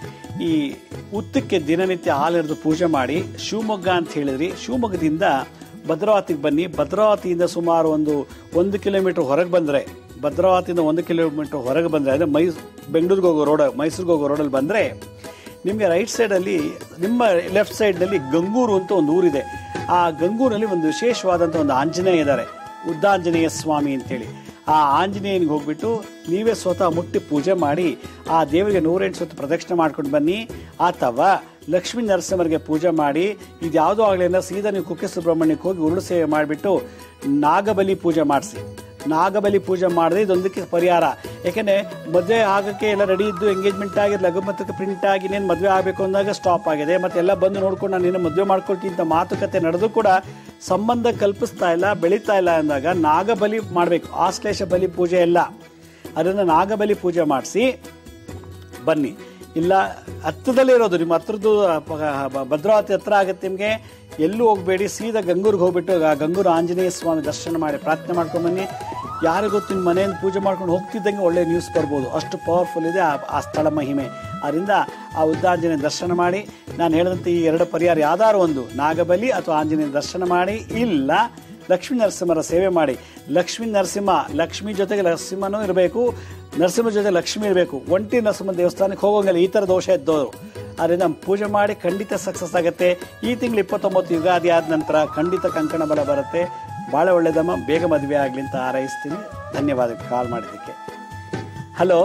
ಈ ಉತ್ತಕ್ಕೆ ದಿನನಿತ್ಯ ಹಾಲೆರೆದು ಪೂಜೆ ಮಾಡಿ ಶಿವಮೊಗ್ಗ ಅಂತ ಹೇಳಿದ್ರಿ ಶಿವಮೊಗ್ಗದಿಂದ ಭದ್ರಾವತಿಗೆ ಬನ್ನಿ ಭದ್ರಾವತಿಯಿಂದ ಸುಮಾರು ಒಂದು ಒಂದು ಕಿಲೋಮೀಟರ್ ಹೊರಗೆ ಬಂದರೆ ಭದ್ರಾವತಿಯಿಂದ ಒಂದು ಕಿಲೋಮೀಟರ್ ಹೊರಗೆ ಬಂದರೆ ಅಂದರೆ ಮೈ ಬೆಂಗಳೂರಿಗೆ ಹೋಗೋ ರೋಡ್ ಮೈಸೂರಿಗೆ ಹೋಗೋ ರೋಡಲ್ಲಿ ಬಂದರೆ ನಿಮಗೆ ರೈಟ್ ಸೈಡಲ್ಲಿ ನಿಮ್ಮ ಲೆಫ್ಟ್ ಸೈಡ್ನಲ್ಲಿ ಗಂಗೂರು ಅಂತ ಒಂದು ಊರಿದೆ ಆ ಗಂಗೂರಲ್ಲಿ ಒಂದು ವಿಶೇಷವಾದಂಥ ಒಂದು ಆಂಜನೇಯ ಇದ್ದಾರೆ ಉದ್ದಾಂಜನೇಯ ಸ್ವಾಮಿ ಅಂತೇಳಿ ಆ ಆಂಜನೇಯನಿಗೆ ಹೋಗ್ಬಿಟ್ಟು ನೀವೇ ಸ್ವತಃ ಮುಟ್ಟಿ ಪೂಜೆ ಮಾಡಿ ಆ ದೇವರಿಗೆ ನೂರೆಂಟು ಸುತ್ತು ಪ್ರದಕ್ಷಿಣೆ ಮಾಡ್ಕೊಂಡು ಬನ್ನಿ ಅಥವಾ ಲಕ್ಷ್ಮೀ ನರಸಿಂಹರಿಗೆ ಪೂಜೆ ಮಾಡಿ ಇದ್ಯಾವುದೋ ಆಗಲಿಲ್ಲ ಸೀದಾ ನೀವು ಕುಕ್ಕೆ ಸುಬ್ರಹ್ಮಣ್ಯಕ್ಕೆ ಹೋಗಿ ಉರುಳು ಸೇವೆ ಮಾಡಿಬಿಟ್ಟು ನಾಗಬಲಿ ಪೂಜೆ ಮಾಡಿಸಿ ನಾಗಬಲಿ ಪೂಜೆ ಮಾಡಿದ್ರೆ ಇದೊಂದಕ್ಕೆ ಪರಿಹಾರ ಯಾಕೆಂದ್ರೆ ಮದುವೆ ಆಗಕ್ಕೆ ಎಲ್ಲ ರೆಡಿ ಇದ್ದು ಎಂಗೇಜ್ಮೆಂಟ್ ಆಗಿ ಲಘುಮತಕ್ಕೆ ಪ್ರಿಂಟ್ ಆಗಿ ನೀನು ಮದುವೆ ಆಗಬೇಕು ಅಂದಾಗ ಸ್ಟಾಪ್ ಆಗಿದೆ ಮತ್ತೆ ಎಲ್ಲ ಬಂದು ನೋಡ್ಕೊಂಡು ನಾನು ನಿನ್ನ ಮದುವೆ ಮಾಡ್ಕೊಳ್ತೀನಿ ಅಂತ ಮಾತುಕತೆ ನಡೆದು ಕೂಡ ಸಂಬಂಧ ಕಲ್ಪಿಸ್ತಾ ಇಲ್ಲ ಬೆಳೀತಾ ಇಲ್ಲ ಅಂದಾಗ ನಾಗಬಲಿ ಮಾಡಬೇಕು ಆಶ್ಲೇಷ ಬಲಿ ಪೂಜೆ ಎಲ್ಲ ಅದನ್ನು ನಾಗಬಲಿ ಪೂಜೆ ಮಾಡಿಸಿ ಬನ್ನಿ ಇಲ್ಲ ಹತ್ತದಲ್ಲೇ ಇರೋದು ನಿಮ್ಮ ಹತ್ರದ್ದು ಪ- ಭದ್ರಾವತಿ ಹತ್ರ ಆಗುತ್ತೆ ನಿಮಗೆ ಎಲ್ಲೂ ಹೋಗಬೇಡಿ ಸೀದಾ ಗಂಗೂರಿಗೆ ಹೋಗ್ಬಿಟ್ಟು ಆ ಗಂಗೂರು ಆಂಜನೇಯ ಸ್ವಾಮಿ ದರ್ಶನ ಮಾಡಿ ಪ್ರಾರ್ಥನೆ ಮಾಡ್ಕೊಂಡು ಬನ್ನಿ ಯಾರು ಗೊತ್ತು ನಿಮ್ಮ ಮನೆಯಿಂದ ಪೂಜೆ ಮಾಡ್ಕೊಂಡು ಹೋಗ್ತಿದ್ದಂಗೆ ಒಳ್ಳೆ ನ್ಯೂಸ್ ಬರ್ಬೋದು ಅಷ್ಟು ಪವರ್ಫುಲ್ ಇದೆ ಆ ಆ ಸ್ಥಳ ಮಹಿಮೆ ಅದರಿಂದ ಆ ಉದ್ದಾಂಜನೇಯ ದರ್ಶನ ಮಾಡಿ ನಾನು ಹೇಳಿದಂತೆ ಈ ಎರಡು ಪರಿಹಾರ ಯಾವ್ದಾದ್ರು ಒಂದು ನಾಗಬಲಿ ಅಥವಾ ಆಂಜನೇಯ ದರ್ಶನ ಮಾಡಿ ಇಲ್ಲ ಲಕ್ಷ್ಮೀ ನರಸಿಂಹರ ಸೇವೆ ಮಾಡಿ ಲಕ್ಷ್ಮೀ ನರಸಿಂಹ ಲಕ್ಷ್ಮಿ ಜೊತೆಗೆ ನರಸಿಂಹನೂ ಇರಬೇಕು ನರಸಿಂಹ ಜೊತೆ ಲಕ್ಷ್ಮಿ ಇರಬೇಕು ಒಂಟಿ ನರಸಿಂಹ ದೇವಸ್ಥಾನಕ್ಕೆ ಹೋಗೋಂಗಿಲ್ಲ ಈ ಥರ ದೋಷ ಇದ್ದವರು ಅದರಿಂದ ಪೂಜೆ ಮಾಡಿ ಖಂಡಿತ ಸಕ್ಸಸ್ ಆಗುತ್ತೆ ಈ ತಿಂಗಳು ಇಪ್ಪತ್ತೊಂಬತ್ತು ಯುಗಾದಿ ಆದ ನಂತರ ಖಂಡಿತ ಕಂಕಣ ಬಲ ಬರುತ್ತೆ ಭಾಳ ಒಳ್ಳೇದಮ್ಮ ಬೇಗ ಮದುವೆ ಆಗಲಿ ಅಂತ ಹಾರೈಸ್ತೀನಿ ಧನ್ಯವಾದ ಕಾಲ್ ಮಾಡಿದ್ದಕ್ಕೆ ಹಲೋ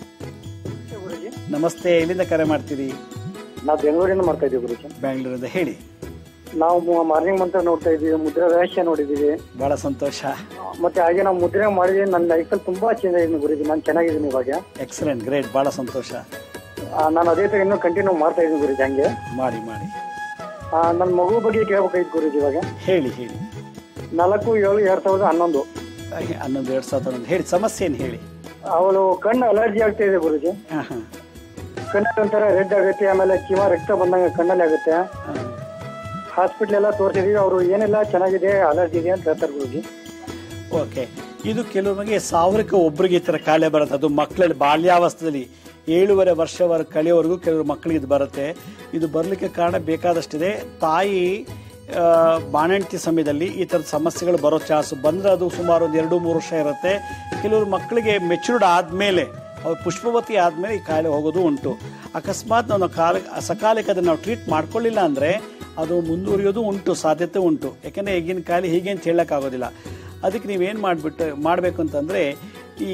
ಗುರುಜಿ ನಮಸ್ತೆ ಎಲ್ಲಿಂದ ಕರೆ ಮಾಡ್ತೀರಿ ನಾವು ಬೆಂಗಳೂರಿಂದ ಮಾಡ್ತಾ ಇದ್ದೀವಿ ಗುರುಜಿ ಬ್ಯಾಂಗ್ಳೂರಿಂದ ಹೇಳಿ ನಾವು ಮಾರ್ನಿಂಗ್ ಮಂತ್ರ ನೋಡ್ತಾ ಇದೀವಿ ಮುದ್ರೆ ರಹಸ್ಯ ನೋಡಿದೀವಿ ಭಾಳ ಸಂತೋಷ ಮತ್ತೆ ಹಾಗೆ ನಾವು ಮುದ್ರೆ ಮಾಡಿದೀವಿ ನನ್ನ ಲೈಫಲ್ಲಿ ತುಂಬಾ ಚೇಂಜ್ ಆಗಿದೆ ಗುರುಜಿ ನಾನು ಚೆನ್ನಾಗಿದ್ದೀನಿ ಇವಾಗ ಎಕ್ಸಲೆಂಟ್ ಗ್ರೇಟ್ ಭಾಳ ಸಂತೋಷ ಆ, ನಾನು ಅದೇ ತರ ಇನ್ನೂ ಕಂಟಿನ್ಯೂ ಮಾಡ್ತಾ ಇದ್ದೀನಿ ಗುರುಜಿ ಹಂಗೆ ಮಾಡಿ ಮಾಡಿ ಆ, ನನ್ನ ಮಗು ಬಗ್ಗೆ ಕೇಳ್ಬೇಕಾಯ್ತು ಗುರುಜಿ ಇವಾಗ ಹೇಳಿ ಹೇಳಿ ನಾಲ್ಕು ಏಳು ಎರಡ್ ಸಾವಿರದ ಹನ್ನೊಂದು ಹಾಗೆ ಹನ್ನೊಂದು ಎರಡು ಸಾವಿರದ ಹನ್ನೊಂದು ಹೇಳಿ ಸಮಸ್ಯೆ ಏನು ಹೇಳಿ ಅವಳು ಕಣ್ಣು ಅಲರ್ಜಿ ಆಗ್ತಾ ಇದೆ ಗುರುಜಿ ಹಾಂ ಹಾಂ ಕಣ್ಣು ಒಂಥರ ರೆಡ್ ಆಗುತ್ತೆ ಆಮೇಲೆ ಕಿವ ರಕ್ತ ಬಂದಂಗೆ ಕಣ್ಣಲ್ಲಿ ಆಗುತ್ತೆ ಹಾಂ ಹಾಸ್ಪಿಟ್ಲ್ ಎಲ್ಲ ತೋರಿಸಿದೀವಿ ಅವರು ಏನೆಲ್ಲ ಚೆನ್ನಾಗಿದೆ ಅಲರ್ಜಿ ಇದೆ ಅಂತ ಹೇಳ್ತಾರೆ ಗುರುಜಿ ಓಕೆ ಇದು ಕೆಲವರಿಗೆ ಸಾವಿರಕ್ಕೆ ಒಬ್ಬರಿಗೆ ಈ ಥರ ಕಾಯಿಲೆ ಬರುತ್ತೆ ಅದು ಮಕ್ಕಳಲ್ಲಿ ಬಾಲ್ಯಾವಸ್ಥೆಯಲ್ಲಿ ಏಳುವರೆ ವರ್ಷವರ ಕಳೆಯವರೆಗೂ ಕೆಲವರು ಮಕ್ಕಳಿಗೆ ಇದು ಬರುತ್ತೆ ಇದು ಬರಲಿಕ್ಕೆ ಕಾರಣ ಬೇಕಾದಷ್ಟಿದೆ ತಾಯಿ ಆ, ಬಾಣಂತಿ ಸಮಯದಲ್ಲಿ ಈ ಥರದ ಸಮಸ್ಯೆಗಳು ಬರೋ ಚಾನ್ಸ್ ಬಂದರೆ ಅದು ಸುಮಾರು ಒಂದು ಎರಡು ಮೂರು ವರ್ಷ ಇರುತ್ತೆ ಕೆಲವರು ಮಕ್ಕಳಿಗೆ ಮೆಚೂರ್ಡ್ ಆದಮೇಲೆ ಅವ್ರು ಪುಷ್ಪವತಿ ಆದಮೇಲೆ ಈ ಕಾಯಿಲೆ ಹೋಗೋದು ಉಂಟು ಅಕಸ್ಮಾತ್ ನಾವು ಕಾಲ ಸಕಾಲಕ್ಕೆ ಅದನ್ನು ನಾವು ಟ್ರೀಟ್ ಮಾಡ್ಕೊಳ್ಳಿಲ್ಲ ಅಂದರೆ ಅದು ಮುಂದುವರಿಯೋದು ಉಂಟು ಸಾಧ್ಯತೆ ಉಂಟು ಯಾಕೆಂದರೆ ಈಗಿನ ಕಾಯಿಲೆ ಹೀಗೆ ಅಂತ ಹೇಳೋಕ್ಕಾಗೋದಿಲ್ಲ ಅದಕ್ಕೆ ನೀವೇನು ಮಾಡಿಬಿಟ್ಟು ಮಾಡಬೇಕು ಅಂತಂದರೆ ಈ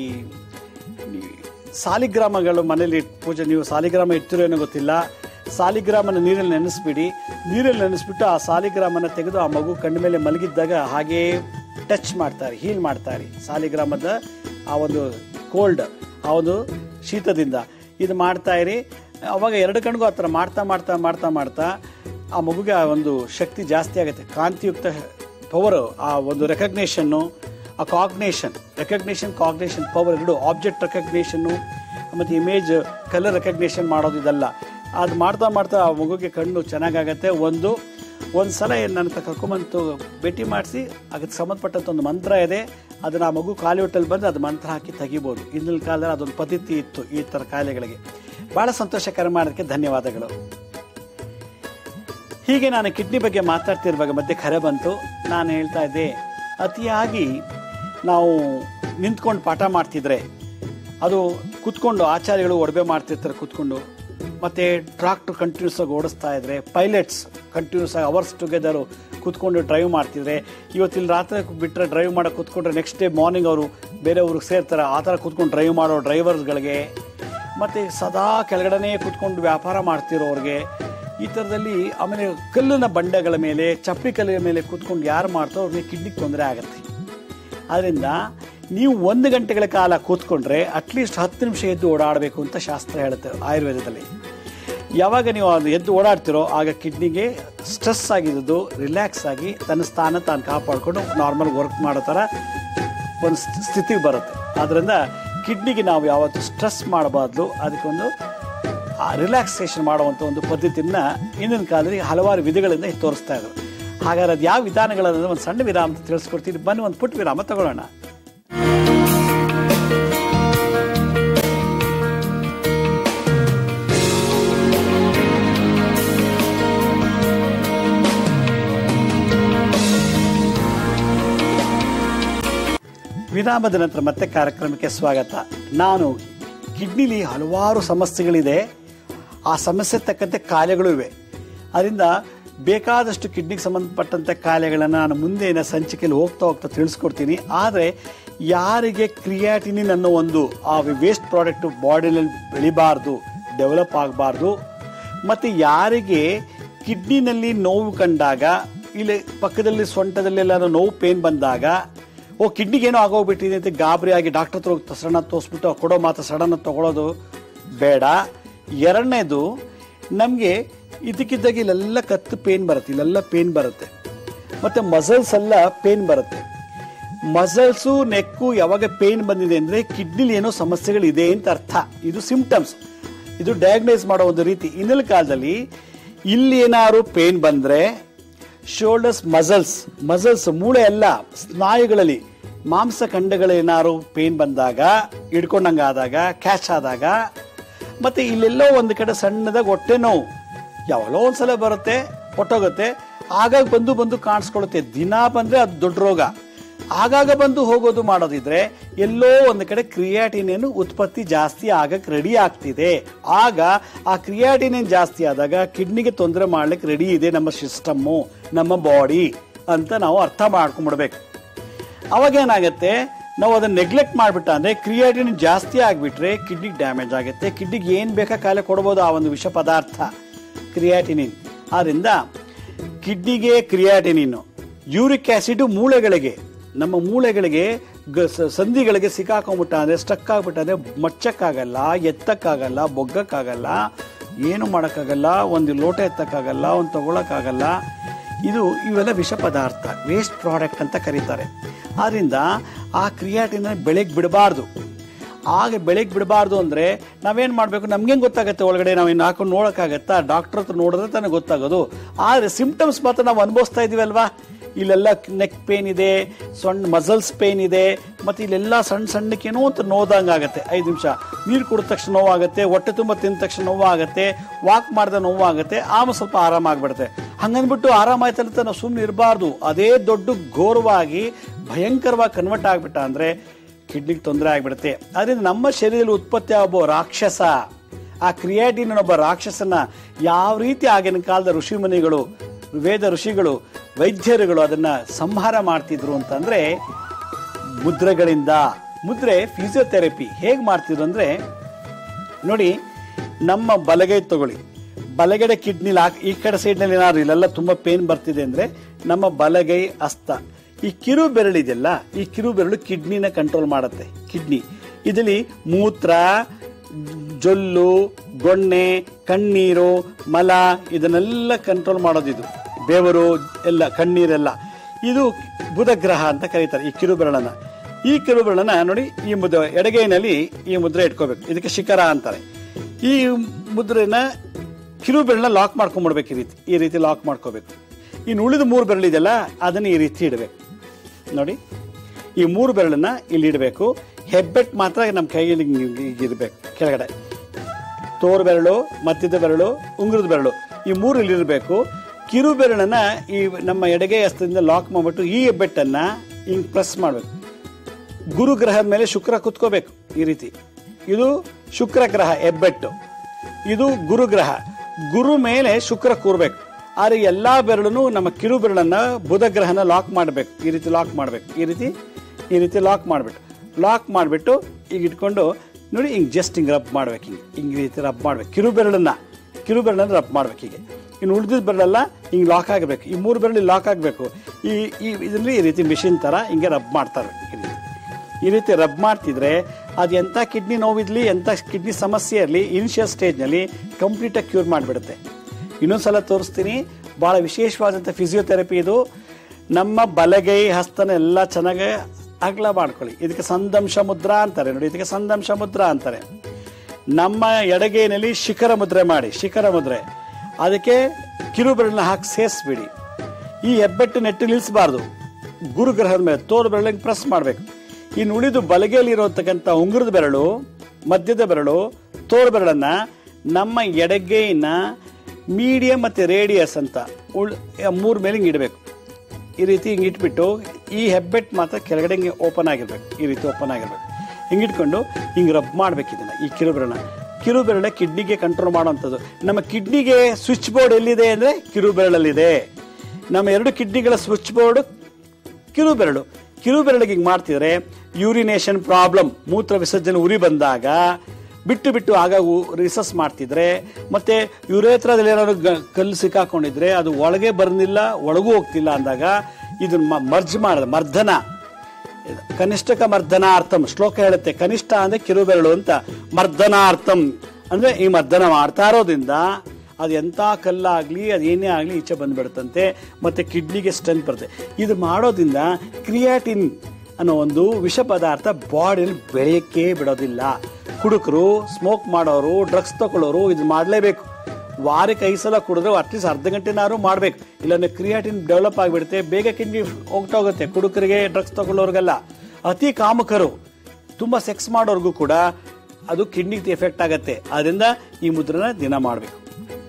ಈ ಸಾಲಿಗ್ರಾಮಗಳು ಮನೇಲಿ ಇಟ್- ಪೂಜೆ ನೀವು ಸಾಲಿಗ್ರಾಮ ಇಟ್ಟಿರೋ ಏನೋ ಗೊತ್ತಿಲ್ಲ ಸಾಲಿಗ್ರಾಮನ ನೀರಲ್ಲಿ ನೆನೆಸ್ಬಿಡಿ ನೀರಲ್ಲಿ ನೆನೆಸ್ಬಿಟ್ಟು ಆ ಸಾಲಿಗ್ರಾಮನ ತೆಗೆದು ಆ ಮಗು ಕಣ್ಣ ಮೇಲೆ ಮಲಗಿದ್ದಾಗ ಹಾಗೇ ಟಚ್ ಮಾಡ್ತಾರೆ ಹೀಲ್ ಮಾಡ್ತಾರೆ ಸಾಲಿಗ್ರಾಮದ ಆ ಒಂದು ಕೋಲ್ಡ್ ಆ ಒಂದು ಶೀತದಿಂದ ಇದು ಮಾಡ್ತಾ ಇರಿ ಅವಾಗ ಎರಡು ಕಣ್ಗೂ ಆ ಥರ ಮಾಡ್ತಾ ಮಾಡ್ತಾ ಮಾಡ್ತಾ ಮಾಡ್ತಾ ಆ ಮಗುಗೆ ಆ ಒಂದು ಶಕ್ತಿ ಜಾಸ್ತಿ ಆಗುತ್ತೆ ಕಾಂತಿಯುಕ್ತ ಪವರ್ ಆ ಒಂದು ರೆಕಗ್ನೇಷನ್ನು ಆ ಕಾಗ್ನೇಷನ್ ರೆಕಗ್ನೇಷನ್ ಕಾಗ್ನೇಷನ್ ಪವರ್ ಎರಡು ಆಬ್ಜೆಕ್ಟ್ ರೆಕಗ್ನೇಷನ್ನು ಮತ್ತು ಇಮೇಜ್ ಕಲರ್ ರೆಕಗ್ನೇಷನ್ ಮಾಡೋದು ಇದೆಲ್ಲ ಅದು ಮಾಡ್ತಾ ಮಾಡ್ತಾ ಆ ಮಗುಗೆ ಕಣ್ಣು ಚೆನ್ನಾಗಾಗತ್ತೆ ಒಂದು ಒಂದ್ಸಲ ನನ್ನ ಹತ್ರ ಕರ್ಕೊಂಬಂತು ಭೇಟಿ ಮಾಡಿಸಿ ಅದಕ್ಕೆ ಸಂಬಂಧಪಟ್ಟಂತ ಒಂದು ಮಂತ್ರ ಇದೆ ಅದನ್ನ ಆ ಮಗು ಖಾಲಿ ಹೊಟ್ಟೆಲಿ ಬಂದು ಅದು ಮಂತ್ರ ಹಾಕಿ ತೆಗಿಬೋದು ಹಿಂದಿನ ಕಾಲದಲ್ಲಿ ಅದೊಂದು ಪದ್ಧತಿ ಇತ್ತು ಈ ಥರ ಕಾಯಿಲೆಗಳಿಗೆ ಬಹಳ ಸಂತೋಷಕರ ಮಾಡೋದಕ್ಕೆ ಧನ್ಯವಾದಗಳು ಹೀಗೆ ನಾನು ಕಿಡ್ನಿ ಬಗ್ಗೆ ಮಾತಾಡ್ತಿರುವಾಗ ಮಧ್ಯೆ ಕರೆ ಬಂತು ನಾನು ಹೇಳ್ತಾ ಇದ್ದೆ ಅತಿಯಾಗಿ ನಾವು ನಿಂತ್ಕೊಂಡು ಪಾಠ ಮಾಡ್ತಿದ್ರೆ ಅದು ಕೂತ್ಕೊಂಡು ಆಚಾರ್ಯಗಳು ಒಡವೆ ಮಾಡ್ತಿರ್ತಾರೆ ಕೂತ್ಕೊಂಡು ಮತ್ತೆ ಟ್ರಾಕ್ಟರ್ ಕಂಟಿನ್ಯೂಸ್ ಆಗಿ ಓಡಿಸ್ತಾ ಇದ್ರೆ ಪೈಲಟ್ಸ್ ಕಂಟಿನ್ಯೂಸ್ ಆಗಿ ಅವರ್ಸ್ ಟುಗೆದರು ಕೂತ್ಕೊಂಡು ಡ್ರೈವ್ ಮಾಡ್ತಿದ್ರೆ ಇವತ್ತಿಲ್ಲಿ ರಾತ್ರಿ ಬಿಟ್ಟರೆ ಡ್ರೈವ್ ಮಾಡಕ್ಕೆ ಕೂತ್ಕೊಂಡ್ರೆ ನೆಕ್ಸ್ಟ್ ಡೇ ಮಾರ್ನಿಂಗ್ ಅವರು ಬೇರೆ ಊರಿಗೆ ಸೇರ್ತಾರೆ ಆ ಥರ ಕೂತ್ಕೊಂಡು ಡ್ರೈವ್ ಮಾಡೋ ಡ್ರೈವರ್ಸ್ಗಳಿಗೆ ಮತ್ತು ಸದಾ ಕೆಳಗಡೆನೇ ಕೂತ್ಕೊಂಡು ವ್ಯಾಪಾರ ಮಾಡ್ತಿರೋರಿಗೆ ಈ ಥರದಲ್ಲಿ ಆಮೇಲೆ ಕಲ್ಲಿನ ಬಂಡೆಗಳ ಮೇಲೆ ಚಪ್ಪಲಿ ಕಲ್ಲಿನ ಮೇಲೆ ಕೂತ್ಕೊಂಡು ಯಾರು ಮಾಡ್ತಾರೋ ಅವ್ರಿಗೆ ಕಿಡ್ನಿಗೆ ತೊಂದರೆ ಆಗುತ್ತೆ ಆದ್ದರಿಂದ ನೀವು ಒಂದು ಗಂಟೆಗಳ ಕಾಲ ಕೂತ್ಕೊಂಡ್ರೆ ಅಟ್ಲೀಸ್ಟ್ ಹತ್ತು ನಿಮಿಷ ಎದ್ದು ಓಡಾಡಬೇಕು ಅಂತ ಶಾಸ್ತ್ರ ಹೇಳುತ್ತೆ ಆಯುರ್ವೇದದಲ್ಲಿ ಯಾವಾಗ ನೀವು ಅದು ಎದ್ದು ಓಡಾಡ್ತಿರೋ ಆಗ ಕಿಡ್ನಿಗೆ ಸ್ಟ್ರೆಸ್ ಆಗಿದ್ದು ರಿಲ್ಯಾಕ್ಸ್ ಆಗಿ ತನ್ನ ಸ್ಥಾನ ತಾನು ಕಾಪಾಡಿಕೊಂಡು ನಾರ್ಮಲ್ ವರ್ಕ್ ಮಾಡೋ ಥರ ಒಂದು ಸ್ಥಿ- ಸ್ಥಿತಿಗೆ ಬರುತ್ತೆ ಆದ್ದರಿಂದ ಕಿಡ್ನಿಗೆ ನಾವು ಯಾವತ್ತು ಸ್ಟ್ರೆಸ್ ಮಾಡಬಾರ್ದು ಅದಕ್ಕೊಂದು ರಿಲ್ಯಾಕ್ಸೇಷನ್ ಮಾಡುವಂಥ ಒಂದು ಪದ್ಧತಿಯನ್ನ ಹಿಂದಿನ ಕಾಲದಲ್ಲಿ ಹಲವಾರು ವಿಧಗಳಿಂದ ತೋರಿಸ್ತಾ ಇದ್ರು ಹಾಗಾದ್ರೆ ಅದು ಯಾವ ವಿಧಾನಗಳನ್ನು ಒಂದು ಸಣ್ಣ ವಿರಾಮ ಅಂತ ತಿಳಿಸ್ಕೊಡ್ತೀನಿ ಬನ್ನಿ ಒಂದು ಪುಟ್ಟ ವಿರಾಮ ತಗೊಳ್ಳೋಣ ವಿರಾಮದ ನಂತರ ಮತ್ತೆ ಕಾರ್ಯಕ್ರಮಕ್ಕೆ ಸ್ವಾಗತ ನಾನು ಕಿಡ್ನಿಲಿ ಹಲವಾರು ಸಮಸ್ಯೆಗಳಿದೆ ಆ ಸಮಸ್ಯೆ ತಕ್ಕಂತೆ ಕಾಯಿಲೆಗಳು ಇವೆ ಅದರಿಂದ ಬೇಕಾದಷ್ಟು ಕಿಡ್ನಿಗೆ ಸಂಬಂಧಪಟ್ಟಂತೆ ಕಾಯಿಲೆಗಳನ್ನು ನಾನು ಮುಂದಿನ ಸಂಚಿಕೆಯಲ್ಲಿ ಹೋಗ್ತಾ ಹೋಗ್ತಾ ತಿಳಿಸ್ಕೊಡ್ತೀನಿ ಆದರೆ ಯಾರಿಗೆ ಕ್ರಿಯಾಟಿನಿನ್ ಅನ್ನೋ ಒಂದು ಆ ವೇಸ್ಟ್ ಪ್ರಾಡಕ್ಟ್ ಬಾಡಿನಲ್ಲಿ ಬೆಳಿಬಾರ್ದು ಡೆವಲಪ್ ಆಗಬಾರ್ದು ಮತ್ತು ಯಾರಿಗೆ ಕಿಡ್ನಿನಲ್ಲಿ ನೋವು ಕಂಡಾಗ ಇಲ್ಲಿ ಪಕ್ಕದಲ್ಲಿ ಸೊಂಟದಲ್ಲಿ ಎಲ್ಲಾದ್ರೂ ನೋವು ಪೇನ್ ಬಂದಾಗ ಓ ಕಿಡ್ನಿಗೆ ಏನೋ ಆಗೋಗ್ಬಿಟ್ಟಿದೆ ಅಂತ ಗಾಬರಿ ಆಗಿ ಡಾಕ್ಟರ್ ಹತ್ರ ಹೋಗಿ ಸಡನ್ ತೋರಿಸ್ಬಿಟ್ಟು ಅವ್ರು ಕೊಡೋ ಮಾತ್ರ ಸಡನ್ ತಗೊಳ್ಳೋದು ಬೇಡ ಎರಡನೇದು ನಮಗೆ ಇದಕ್ಕಿದ್ದಾಗ ಇಲ್ಲೆಲ್ಲ ಕತ್ತು ಪೇನ್ ಬರುತ್ತೆ ಇಲ್ಲೆಲ್ಲ ಪೇನ್ ಬರುತ್ತೆ ಮತ್ತೆ ಮಸಲ್ಸ್ ಎಲ್ಲ ಪೇನ್ ಬರುತ್ತೆ ಮಸಲ್ಸು ನೆಕ್ಕು ಯಾವಾಗ ಪೇನ್ ಬಂದಿದೆ ಅಂದ್ರೆ ಕಿಡ್ನಿಲಿ ಏನೋ ಸಮಸ್ಯೆಗಳಿದೆ ಅಂತ ಅರ್ಥ ಇದು ಸಿಂಪ್ಟಮ್ಸ್ ಇದು ಡಯಾಗ್ನೈಸ್ ಮಾಡೋ ಒಂದು ರೀತಿ ಇಂದಿನ ಕಾಲದಲ್ಲಿ ಇಲ್ಲಿ ಏನಾದ್ರು ಪೇನ್ ಬಂದ್ರೆ ಶೋಲ್ಡರ್ಸ್ ಮಸಲ್ಸ್ ಮಸಲ್ಸ್ ಮೂಳೆ ಎಲ್ಲ ಸ್ನಾಯುಗಳಲ್ಲಿ ಮಾಂಸ ಖಂಡಗಳೇನಾದ್ರು ಪೇನ್ ಬಂದಾಗ ಹಿಡ್ಕೊಂಡಂಗ ಆದಾಗ ಕ್ಯಾಚ್ ಆದಾಗ ಮತ್ತೆ ಇಲ್ಲೆಲ್ಲೋ ಒಂದು ಕಡೆ ಸಣ್ಣದಾಗಿ ಹೊಟ್ಟೆ ನೋವು ಯಾವಾಗಲೋ ಒಂದ್ಸಲ ಬರುತ್ತೆ ಹೊಟ್ಟೋಗುತ್ತೆ ಆಗಾಗ ಬಂದು ಬಂದು ಕಾಣಿಸ್ಕೊಳ್ಳುತ್ತೆ ದಿನ ಬಂದ್ರೆ ಅದು ದೊಡ್ಡ ರೋಗ ಆಗಾಗ ಬಂದು ಹೋಗೋದು ಮಾಡೋದಿದ್ರೆ ಎಲ್ಲೋ ಒಂದು ಕಡೆ ಕ್ರಿಯಾಟಿನೇನು ಉತ್ಪತ್ತಿ ಜಾಸ್ತಿ ಆಗಕ್ಕೆ ರೆಡಿ ಆಗ್ತಿದೆ ಆಗ ಆ ಕ್ರಿಯಾಟಿನೇನ್ ಜಾಸ್ತಿ ಆದಾಗ ಕಿಡ್ನಿಗೆ ತೊಂದರೆ ಮಾಡ್ಲಿಕ್ಕೆ ರೆಡಿ ಇದೆ ನಮ್ಮ ಸಿಸ್ಟಮ್ಮು ನಮ್ಮ ಬಾಡಿ ಅಂತ ನಾವು ಅರ್ಥ ಮಾಡ್ಕೊಂಡ್ಬಿಡ್ಬೇಕು ಅವಾಗ ಏನಾಗುತ್ತೆ ನಾವು ಅದನ್ನ ನೆಗ್ಲೆಕ್ಟ್ ಮಾಡ್ಬಿಟ್ಟ ಅಂದ್ರೆ ಕ್ರಿಯಾಟಿನ್ ಜಾಸ್ತಿ ಆಗಿಬಿಟ್ರೆ ಕಿಡ್ನಿಗೆ ಡ್ಯಾಮೇಜ್ ಆಗುತ್ತೆ ಕಿಡ್ನಿಗೆ ಏನ್ ಬೇಕಾ ಕಾಯಿಲೆ ಕೊಡ್ಬೋದು ಆ ಒಂದು ವಿಷ ಪದಾರ್ಥ ಕ್ರಿಯಾಟಿನಿನ್ ಆದ್ರಿಂದ ಕಿಡ್ನಿಗೆ ಕ್ರಿಯಾಟಿನಿನ್ ಯೂರಿಕ್ ಆಸಿಡ್ ಮೂಳೆಗಳಿಗೆ ನಮ್ಮ ಮೂಳೆಗಳಿಗೆ ಗ- ಸ- ಸಂಧಿಗಳಿಗೆ ಸಿಕ್ಕಾಕೊಂಡ್ಬಿಟ್ಟ ಅಂದ್ರೆ ಸ್ಟಕ್ ಆಗ್ಬಿಟ್ಟ ಅಂದ್ರೆ ಮಚ್ಚಕ್ಕಾಗಲ್ಲ ಎತ್ತಕ್ಕಾಗಲ್ಲ ಬೊಗ್ಗಕ್ಕಾಗಲ್ಲ ಏನು ಮಾಡೋಕ್ಕಾಗಲ್ಲ ಒಂದು ಲೋಟ ಎತ್ತಕ್ಕಾಗಲ್ಲ ಒಂದು ತಗೊಳಕ್ಕಾಗಲ್ಲ ಇದು ಇವೆಲ್ಲ ವಿಷ ಪದಾರ್ಥ ವೇಸ್ಟ್ ಪ್ರಾಡಕ್ಟ್ ಅಂತ ಕರೀತಾರೆ ಆದ್ರಿಂದ ಆ ಕ್ರಿಯಾಟಿನ ಬೆಳಗ್ಗೆ ಬಿಡಬಾರ್ದು ಆಗ ಬೆಳಗ್ಗೆ ಬಿಡಬಾರ್ದು ಅಂದ್ರೆ ನಾವೇನ್ ಮಾಡ್ಬೇಕು ನಮ್ಗೇನ್ ಗೊತ್ತಾಗತ್ತೆ ಒಳಗಡೆ ನಾವೇನು ಹಾಕೊಂಡು ನೋಡಕ್ಕಾಗತ್ತಾ ಡಾಕ್ಟರ್ ಹತ್ರ ನೋಡಿದ್ರೆ ತಾನೇ ಗೊತ್ತಾಗೋದು ಆದ್ರೆ ಸಿಂಪ್ಟಮ್ಸ್ ಮಾತ್ರ ನಾವು ಅನುಭವಿಸ್ತಾ ಇದೀವಿ ಅಲ್ವಾ ಇಲ್ಲೆಲ್ಲ ನೆಕ್ ಪೇನ್ ಇದೆ ಸಣ್ಣ ಮಸಲ್ಸ್ ಪೇನ್ ಇದೆ ಮತ್ತೆ ಇಲ್ಲೆಲ್ಲ ಸಣ್ಣ ಸಣ್ಣಕ್ಕೇನೋ ಅಂತ ನೋದಂಗ ಆಗತ್ತೆ ಐದು ನಿಮಿಷ ನೀರು ಕುಡಿದ ತಕ್ಷಣ ನೋವಾಗುತ್ತೆ ಹೊಟ್ಟೆ ತುಂಬ ತಿಂದ ತಕ್ಷಣ ನೋವಾಗುತ್ತೆ ವಾಕ್ ಮಾಡಿದ ನೋವಾಗುತ್ತೆ ಆಮೇಲೆ ಸ್ವಲ್ಪ ಆರಾಮಾಗ್ಬಿಡುತ್ತೆ ಹಂಗಂದ್ಬಿಟ್ಟು ಆರಾಮಾಯ್ತಲ್ಲ ಅಂತ ನಾವು ಸುಮ್ಮನೆ ಇರಬಾರ್ದು ಅದೇ ದೊಡ್ಡ ಘೋರವಾಗಿ ಭಯಂಕರವಾಗಿ ಕನ್ವರ್ಟ್ ಆಗ್ಬಿಟ್ಟ ಅಂದ್ರೆ ಕಿಡ್ನಿಗೆ ತೊಂದರೆ ಆಗ್ಬಿಡುತ್ತೆ ಅದರಿಂದ ನಮ್ಮ ಶರೀರದಲ್ಲಿ ಉತ್ಪತ್ತಿ ಆಗೋ ರಾಕ್ಷಸ ಆ ಕ್ರಿಯಾಟಿನ್ ಒಬ್ಬ ರಾಕ್ಷಸನ ಯಾವ ರೀತಿ ಆಗಿನ ಕಾಲದ ಋಷಿಮುನಿಗಳು ವೇದ ಋಷಿಗಳು ವೈದ್ಯರುಗಳು ಅದನ್ನ ಸಂಹಾರ ಮಾಡ್ತಿದ್ರು ಅಂತಂದ್ರೆ ಮುದ್ರೆಗಳಿಂದ ಮುದ್ರೆ ಫಿಸಿಯೋಥೆರಪಿ ಹೇಗೆ ಮಾಡ್ತಿದ್ರು ಅಂದ್ರೆ ನೋಡಿ ನಮ್ಮ ಬಲಗೈ ತಗೊಳ್ಳಿ ಬಲಗಡೆ ಕಿಡ್ನಿ ಈ ಕಡೆ ಸೈಡ್ನಲ್ಲಿ ಏನಾದ್ರು ಇಲ್ಲೆಲ್ಲ ತುಂಬಾ ಪೇನ್ ಬರ್ತಿದೆ ಅಂದ್ರೆ ನಮ್ಮ ಬಲಗೈ ಹಸ್ತ ಈ ಕಿರು ಬೆರಳಿದೆಯಲ್ಲ ಈ ಕಿರು ಬೆರಳು ಕಿಡ್ನಿನ ಕಂಟ್ರೋಲ್ ಮಾಡುತ್ತೆ ಕಿಡ್ನಿ ಇದರಲ್ಲಿ ಮೂತ್ರ ಜೊಲ್ಲು ಗೊಣ್ಣೆ ಕಣ್ಣೀರು ಮಲ ಇದನ್ನೆಲ್ಲ ಕಂಟ್ರೋಲ್ ಮಾಡೋದಿದು ಬೆವರು ಎಲ್ಲ ಕಣ್ಣೀರೆಲ್ಲ ಇದು ಬುಧಗ್ರಹ ಅಂತ ಕರೀತಾರೆ ಈ ಕಿರು ಬೆರಳನ್ನ ಈ ಕಿರು ಬೆರಳನ್ನ ನೋಡಿ ಈ ಮುದ್ರ ಎಡಗೈನಲ್ಲಿ ಈ ಮುದ್ರೆ ಇಟ್ಕೋಬೇಕು ಇದಕ್ಕೆ ಶಿಖರ ಅಂತಾರೆ ಈ ಮುದ್ರೆನ ಕಿರು ಬೆರಳನ್ನ ಲಾಕ್ ಮಾಡ್ಕೊಂಡ್ಬಿಡ್ಬೇಕು ಈ ರೀತಿ ಈ ರೀತಿ ಲಾಕ್ ಮಾಡ್ಕೋಬೇಕು ಇನ್ನು ಉಳಿದ ಮೂರು ಬೆರಳು ಇದೆಯಲ್ಲ ಅದನ್ನು ಈ ರೀತಿ ಇಡಬೇಕು ನೋಡಿ ಈ ಮೂರು ಬೆರಳನ್ನ ಇಲ್ಲಿ ಇಡಬೇಕು ಹೆಬ್ಬೆಟ್ ಮಾತ್ರ ನಮ್ಮ ಕೈಯಲ್ಲಿ ಇರಬೇಕು ಕೆಳಗಡೆ ತೋರು ಬೆರಳು ಮಧ್ಯದ ಬೆರಳು ಉಂಗುರದ ಬೆರಳು ಈ ಮೂರು ಇಲ್ಲಿರಬೇಕು ಕಿರು ಬೆರಳನ್ನ ಈ ನಮ್ಮ ಎಡಗೈ ಹಸ್ತದಿಂದ ಲಾಕ್ ಮಾಡ್ಬಿಟ್ಟು ಈ ಹೆಬ್ಬೆಟ್ಟನ್ನ ಹಿಂಗ್ ಪ್ರೆಸ್ ಮಾಡಬೇಕು ಗುರು ಗ್ರಹದ ಮೇಲೆ ಶುಕ್ರ ಕುತ್ಕೋಬೇಕು ಈ ರೀತಿ ಇದು ಶುಕ್ರ ಗ್ರಹ ಹೆಬ್ಬೆಟ್ಟು ಇದು ಗುರು ಗ್ರಹ ಗುರು ಮೇಲೆ ಶುಕ್ರ ಕೂರ್ಬೇಕು ಆದ್ರೆ ಎಲ್ಲಾ ಬೆರಳನ್ನು ನಮ್ಮ ಕಿರು ಬೆರಳನ್ನ ಬುಧ ಗ್ರಹನ ಲಾಕ್ ಮಾಡಬೇಕು ಈ ರೀತಿ ಲಾಕ್ ಮಾಡಬೇಕು ಈ ರೀತಿ ಈ ರೀತಿ ಲಾಕ್ ಮಾಡ್ಬಿಟ್ಟು ಲಾಕ್ ಮಾಡಿಬಿಟ್ಟು ಈಗ ಇಟ್ಕೊಂಡು ನೋಡಿ ಹಿಂಗೆ ಜಸ್ಟ್ ಹಿಂಗೆ ರಬ್ ಮಾಡ್ಬೇಕು ಹಿಂಗೆ ಹಿಂಗೆ ಈ ರೀತಿ ರಬ್ ಮಾಡ್ಬೇಕು ಕಿರು ಬೆರಳನ್ನ ಕಿರು ಬೆರಳನ್ನ ರಬ್ ಮಾಡ್ಬೇಕು ಹೀಗೆ ಇನ್ನು ಉಳಿದಿದ್ದ ಬೆರಳೆಲ್ಲ ಹಿಂಗೆ ಲಾಕ್ ಆಗಬೇಕು ಈ ಮೂರು ಬೆರಳು ಲಾಕ್ ಆಗಬೇಕು ಈ ಈ ಇದರಲ್ಲಿ ಈ ರೀತಿ ಮಿಷಿನ್ ಥರ ಹಿಂಗೆ ರಬ್ ಮಾಡ್ತಾರೆ ಈ ರೀತಿ ಈ ರೀತಿ ರಬ್ ಮಾಡ್ತಿದ್ರೆ ಅದು ಎಂಥ ಕಿಡ್ನಿ ನೋವಿದ್ಲಿ ಎಂಥ ಕಿಡ್ನಿ ಸಮಸ್ಯೆ ಇರಲಿ ಇನಿಷಿಯಲ್ ಸ್ಟೇಜ್ನಲ್ಲಿ ಕಂಪ್ಲೀಟಾಗಿ ಕ್ಯೂರ್ ಮಾಡಿಬಿಡುತ್ತೆ ಇನ್ನೊಂದ್ಸಲ ತೋರಿಸ್ತೀನಿ ಭಾಳ ವಿಶೇಷವಾದಂಥ ಫಿಸಿಯೋಥೆರಪಿ ಇದು ನಮ್ಮ ಬಲಗೈ ಹಸ್ತನ ಎಲ್ಲ ಚೆನ್ನಾಗಿ ಅಗಲ ಮಾಡ್ಕೊಳ್ಳಿ ಇದಕ್ಕೆ ಸಂದಂಶ ಮುದ್ರಾ ಅಂತಾರೆ ನೋಡಿ ಇದಕ್ಕೆ ಸಂದಂಶ ಮುದ್ರಾ ಅಂತಾರೆ ನಮ್ಮ ಎಡಗೈನಲ್ಲಿ ಶಿಖರ ಮುದ್ರೆ ಮಾಡಿ ಶಿಖರ ಮುದ್ರೆ ಅದಕ್ಕೆ ಕಿರುಬೆರಳನ್ನ ಹಾಕಿ ಸೇರಿಸ್ಬಿಡಿ ಈ ಹೆಬ್ಬೆಟ್ಟು ನೆಟ್ಟು ನಿಲ್ಲಿಸಬಾರ್ದು ಗುರುಗ್ರಹದ ಮೇಲೆ ತೋರು ಬೆರಳಿಗೆ ಪ್ರೆಸ್ ಮಾಡಬೇಕು ಇನ್ನು ಉಳಿದು ಬಲಗೈಯಲ್ಲಿ ಇರತಕ್ಕಂಥ ಉಂಗುರದ ಬೆರಳು ಮಧ್ಯದ ಬೆರಳು ತೋರು ಬೆರಳನ್ನ ನಮ್ಮ ಎಡಗೈನ ಮೀಡಿಯಂ ಮತ್ತು ರೇಡಿಯಸ್ ಅಂತ ಉಳ್ ಮೂರು ಮೇಲೆ ಹಿಂಗೆ ಇಡಬೇಕು ಈ ರೀತಿ ಹಿಂಗೆ ಇಟ್ಬಿಟ್ಟು ಈ ಹೆಬ್ಬೆಟ್ ಮಾತ್ರ ಕೆಳಗಡೆ ಹಿಂಗೆ ಓಪನ್ ಆಗಿರ್ಬೇಕು ಈ ರೀತಿ ಓಪನ್ ಆಗಿರ್ಬೇಕು ಹಿಂಗೆ ಇಟ್ಕೊಂಡು ಹಿಂಗೆ ರಬ್ ಮಾಡ್ಬೇಕು ಇದನ್ನ ಈ ಕಿರುಬೆರಳನ್ನ ಕಿರುಬೆರಳ ಕಿಡ್ನಿಗೆ ಕಂಟ್ರೋಲ್ ಮಾಡುವಂಥದ್ದು ನಮ್ಮ ಕಿಡ್ನಿಗೆ ಸ್ವಿಚ್ ಬೋರ್ಡ್ ಎಲ್ಲಿದೆ ಅಂದರೆ ಕಿರುಬೆರಳಲ್ಲಿದೆ ನಮ್ಮ ಎರಡು ಕಿಡ್ನಿಗಳ ಸ್ವಿಚ್ ಬೋರ್ಡ್ ಕಿರು ಬೆರಳು ಕಿರು ಬೆರಳಿಗೆ ಹಿಂಗೆ ಮಾಡ್ತಿದ್ರೆ ಯೂರಿನೇಷನ್ ಪ್ರಾಬ್ಲಮ್ ಮೂತ್ರ ವಿಸರ್ಜನೆ ಉರಿ ಬಂದಾಗ ಬಿಟ್ಟು ಬಿಟ್ಟು ಆಗ ರಿಸಸ್ ಮಾಡ್ತಿದ್ರೆ ಮತ್ತೆ ಯುರೇತ್ರದಲ್ಲಿ ಏನಾದ್ರು ಗ- ಕಲ್ಲು ಸಿಕ್ಕಾಕೊಂಡಿದ್ರೆ ಅದು ಒಳಗೆ ಬರ್ನಿಲ್ಲ ಒಳಗೂ ಹೋಗ್ತಿಲ್ಲ ಅಂದಾಗ ಇದನ್ನ ಮರ್ಜ್ ಮಾಡೋದು ಮರ್ದನ ಇದು ಕನಿಷ್ಠಕ ಮರ್ದನಾರ್ಥಂ ಶ್ಲೋಕ ಹೇಳುತ್ತೆ ಕನಿಷ್ಠ ಅಂದ್ರೆ ಕಿರುಬೆರಳು ಅಂತ ಮರ್ದನಾರ್ಥಂ ಅಂದ್ರೆ ಈ ಮರ್ದನ ಮಾಡ್ತಾ ಇರೋದ್ರಿಂದ ಅದು ಎಂಥ ಕಲ್ಲಾಗ್ಲಿ ಅದು ಏನೇ ಆಗಲಿ ಈಚೆ ಬಂದ್ಬಿಡುತ್ತಂತೆ ಮತ್ತೆ ಕಿಡ್ನಿಗೆ ಸ್ಟ್ರೆಂತ್ ಬರುತ್ತೆ ಇದು ಮಾಡೋದ್ರಿಂದ ಕ್ರಿಯಾಟಿನ್ ಅನ್ನೋ ಒಂದು ವಿಷ ಪದಾರ್ಥ ಬಾಡಿಯಲ್ಲಿ ಬೆಳೆಯಕ್ಕೆ ಬಿಡೋದಿಲ್ಲ ಕುಡುಕರು ಸ್ಮೋಕ್ ಮಾಡೋರು ಡ್ರಗ್ಸ್ ತಗೊಳ್ಳೋರು ಇದು ಮಾಡಲೇಬೇಕು ವಾರಕ್ಕೆ ಐದು ಸಲ ಕುಡಿದ್ರೆ ಅಟ್ಲೀಸ್ಟ್ ಅರ್ಧ ಗಂಟೆನಾದ್ರು ಮಾಡ್ಬೇಕು ಇಲ್ಲಾಂದ್ರೆ ಕ್ರಿಯಾಟಿನ್ ಡೆವಲಪ್ ಆಗಿಬಿಡುತ್ತೆ ಬೇಗ ಕಿಡ್ನಿ ಹೋಗ್ತಾ ಕುಡುಕರಿಗೆ ಡ್ರಗ್ಸ್ ತಗೊಳ್ಳೋರ್ಗೆಲ್ಲ ಅತಿ ಕಾಮಕರು ತುಂಬ ಸೆಕ್ಸ್ ಮಾಡೋರ್ಗೂ ಕೂಡ ಅದು ಕಿಡ್ನಿಗೆ ಎಫೆಕ್ಟ್ ಆಗತ್ತೆ ಅದರಿಂದ ಈ ಮುದ್ರನ ದಿನ ಮಾಡಬೇಕು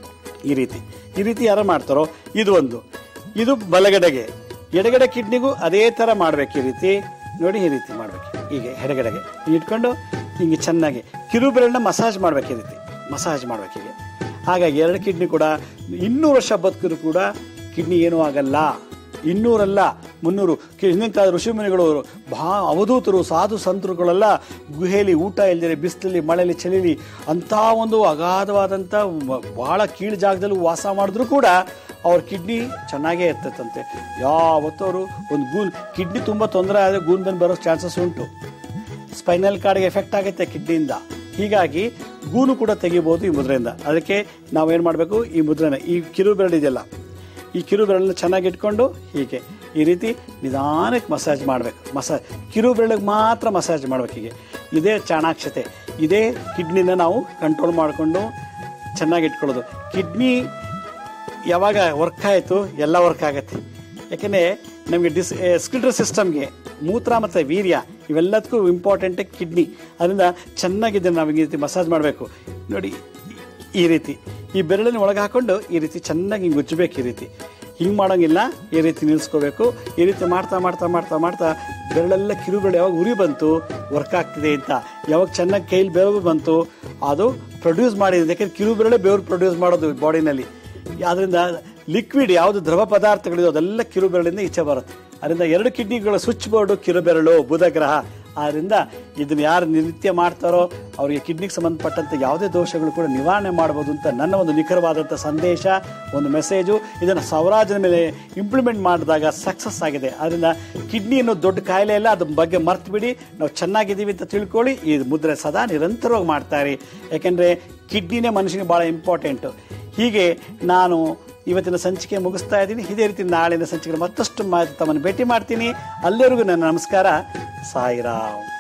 ಈ ರೀತಿ ಈ ರೀತಿ ಯಾರು ಮಾಡ್ತಾರೋ ಇದು ಒಂದು ಇದು ಬಲಗಡೆಗೆ ಎಡಗಡೆ ಕಿಡ್ನಿಗೂ ಅದೇ ಥರ ಮಾಡ್ಬೇಕು ಈ ರೀತಿ ನೋಡಿ ಈ ರೀತಿ ಮಾಡ್ಬೇಕು ಹೀಗೆ ಎಡಗಡೆಗೆ ಹಿಂಗೆ ಇಟ್ಕೊಂಡು ಹಿಂಗೆ ಚೆನ್ನಾಗಿ ಕಿರು ಬೆರಳನ್ನ ಮಸಾಜ್ ಮಾಡ್ಬೇಕು ಈ ರೀತಿ ಮಸಾಜ್ ಮಾಡ್ಬೇಕು ಹೀಗೆ ಹಾಗಾಗಿ ಎರಡು ಕಿಡ್ನಿ ಕೂಡ ಇನ್ನೂರು ವರ್ಷ ಬದುಕಿದ್ರು ಕೂಡ ಕಿಡ್ನಿ ಏನೂ ಆಗಲ್ಲ ಇನ್ನೂರಲ್ಲ ಮುನ್ನೂರು ಕಿ- ಹಿಂದಿನ ಕಾಲದ ಋಷಿಮುನಿಗಳು ಬಹಳ ಅವಧೂತರು ಸಾಧು ಸಂತರುಗಳೆಲ್ಲ ಗುಹೆಯಲ್ಲಿ ಊಟ ಇಲ್ದಿರೆ ಬಿಸಿಲಲ್ಲಿ ಮಳೆಯಲ್ಲಿ ಚಳಿಲಿ ಅಂಥ ಒಂದು ಅಗಾಧವಾದಂಥ ಮ- ಬಹಳ ಕೀಳು ಜಾಗದಲ್ಲಿ ವಾಸ ಮಾಡಿದ್ರು ಕೂಡ ಅವ್ರ ಕಿಡ್ನಿ ಚೆನ್ನಾಗೇ ಇರ್ತೈತಂತೆ ಯಾವತ್ತೂ ಅವರು ಒಂದು ಗೂನ್ ಕಿಡ್ನಿ ತುಂಬ ತೊಂದರೆ ಆದರೆ ಗೂನ್ ಬಂದು ಬರೋ ಚಾನ್ಸಸ್ ಉಂಟು ಸ್ಪೈನಲ್ ಕಾರ್ಡ್ಗೆ ಎಫೆಕ್ಟ್ ಆಗುತ್ತೆ ಕಿಡ್ನಿಯಿಂದ ಹೀಗಾಗಿ ಗೂನು ಕೂಡ ತೆಗಿಬೋದು ಈ ಮುದ್ರೆಯಿಂದ ಅದಕ್ಕೆ ನಾವೇನು ಮಾಡಬೇಕು ಈ ಮುದ್ರೆನ ಈ ಕಿರು ಬೆರಳಿದೆಯಲ್ಲ ಈ ಕಿರು ಬೆರಳನ್ನ ಚೆನ್ನಾಗಿ ಇಟ್ಕೊಂಡು ಹೀಗೆ ಈ ರೀತಿ ನಿಧಾನಕ್ಕೆ ಮಸಾಜ್ ಮಾಡಬೇಕು ಮಸಾಜ್ ಕಿರು ಬೆರಳಿಗೆ ಮಾತ್ರ ಮಸಾಜ್ ಮಾಡ್ಬೇಕು ಹೀಗೆ ಇದೇ ಚಾಣಾಕ್ಷತೆ ಇದೇ ಕಿಡ್ನಿನ ನಾವು ಕಂಟ್ರೋಲ್ ಮಾಡಿಕೊಂಡು ಚೆನ್ನಾಗಿ ಇಟ್ಕೊಳ್ಳೋದು ಕಿಡ್ನಿ ಯಾವಾಗ ವರ್ಕ್ ಆಯಿತು ಎಲ್ಲ ವರ್ಕ್ ಆಗತ್ತೆ ಯಾಕೆಂದರೆ ನಮಗೆ ಡಿಸ್ ಸ್ಕಿಲ್ಡ್ರ್ ಸಿಸ್ಟಮ್ಗೆ ಮೂತ್ರ ಮತ್ತು ವೀರ್ಯ ಇವೆಲ್ಲದಕ್ಕೂ ಇಂಪಾರ್ಟೆಂಟ್ ಕಿಡ್ನಿ ಅದರಿಂದ ಚೆನ್ನಾಗಿದೆ ನಾವು ಈ ರೀತಿ ಮಸಾಜ್ ಮಾಡಬೇಕು ನೋಡಿ ಈ ರೀತಿ ಈ ಬೆರಳನ್ನು ಒಳಗೆ ಹಾಕೊಂಡು ಈ ರೀತಿ ಚೆನ್ನಾಗಿ ಹಿಂಗೆ ಉಜ್ಜಬೇಕು ಈ ರೀತಿ ಹಿಂಗೆ ಮಾಡೋಂಗಿಲ್ಲ ಈ ರೀತಿ ನಿಲ್ಲಿಸ್ಕೋಬೇಕು ಈ ರೀತಿ ಮಾಡ್ತಾ ಮಾಡ್ತಾ ಮಾಡ್ತಾ ಮಾಡ್ತಾ ಬೆರಳೆಲ್ಲ ಕಿರುಬೆರಳು ಯಾವಾಗ ಉರಿ ಬಂತು ವರ್ಕ್ ಆಗ್ತಿದೆ ಅಂತ ಯಾವಾಗ ಚೆನ್ನಾಗಿ ಕೈಲಿ ಬೆವರು ಬಂತು ಅದು ಪ್ರೊಡ್ಯೂಸ್ ಮಾಡಿದೆ ಯಾಕೆಂದ್ರೆ ಕಿರುಬೆರಳೆ ಬೆವರು ಪ್ರೊಡ್ಯೂಸ್ ಮಾಡೋದು ಬಾಡಿನಲ್ಲಿ ಅದರಿಂದ ಲಿಕ್ವಿಡ್ ಯಾವುದು ದ್ರವ ಪದಾರ್ಥಗಳಿದೆ ಅದೆಲ್ಲ ಕಿರುಬೆರಳಿಂದ ಈಚೆ ಬರುತ್ತೆ ಅದರಿಂದ ಎರಡು ಕಿಡ್ನಿಗಳ ಸ್ವಿಚ್ ಬೋರ್ಡು ಕಿರುಬೆರಳು ಬುಧ ಗ್ರಹ ಆದ್ದರಿಂದ ಇದನ್ನು ಯಾರು ನಿತ್ಯ ಮಾಡ್ತಾರೋ ಅವರಿಗೆ ಕಿಡ್ನಿಗೆ ಸಂಬಂಧಪಟ್ಟಂತೆ ಯಾವುದೇ ದೋಷಗಳು ಕೂಡ ನಿವಾರಣೆ ಮಾಡ್ಬೋದು ಅಂತ ನನ್ನ ಒಂದು ನಿಖರವಾದಂಥ ಸಂದೇಶ ಒಂದು ಮೆಸೇಜು ಇದನ್ನು ಸಾವಿರಾರು ಜನ ಮೇಲೆ ಇಂಪ್ಲಿಮೆಂಟ್ ಮಾಡಿದಾಗ ಸಕ್ಸಸ್ ಆಗಿದೆ ಅದರಿಂದ ಕಿಡ್ನಿ ಅನ್ನೋ ದೊಡ್ಡ ಕಾಯಿಲೆ ಇಲ್ಲ ಅದ್ರ ಬಗ್ಗೆ ಮರ್ತು ಬಿಡಿ ನಾವು ಚೆನ್ನಾಗಿದ್ದೀವಿ ಅಂತ ತಿಳ್ಕೊಳ್ಳಿ ಈ ಮುದ್ರೆ ಸದಾ ನಿರಂತರವಾಗಿ ಮಾಡ್ತಾರೆ ಯಾಕೆಂದರೆ ಕಿಡ್ನಿನೇ ಮನುಷ್ಯನಿಗೆ ಭಾಳ ಇಂಪಾರ್ಟೆಂಟು ಹೀಗೆ ನಾನು ಇವತ್ತಿನ ಸಂಚಿಕೆ ಮುಗಿಸ್ತಾ ಇದ್ದೀನಿ ಇದೇ ರೀತಿ ನಾಳಿನ ಸಂಚಿಕೆ ಮತ್ತಷ್ಟು ಮಾ- ತಮ್ಮನ್ನು ಭೇಟಿ ಮಾಡ್ತೀನಿ ಅಲ್ಲಿವರೆಗೂ ನನ್ನ ನಮಸ್ಕಾರ ಸಾಯಿರಾಮ್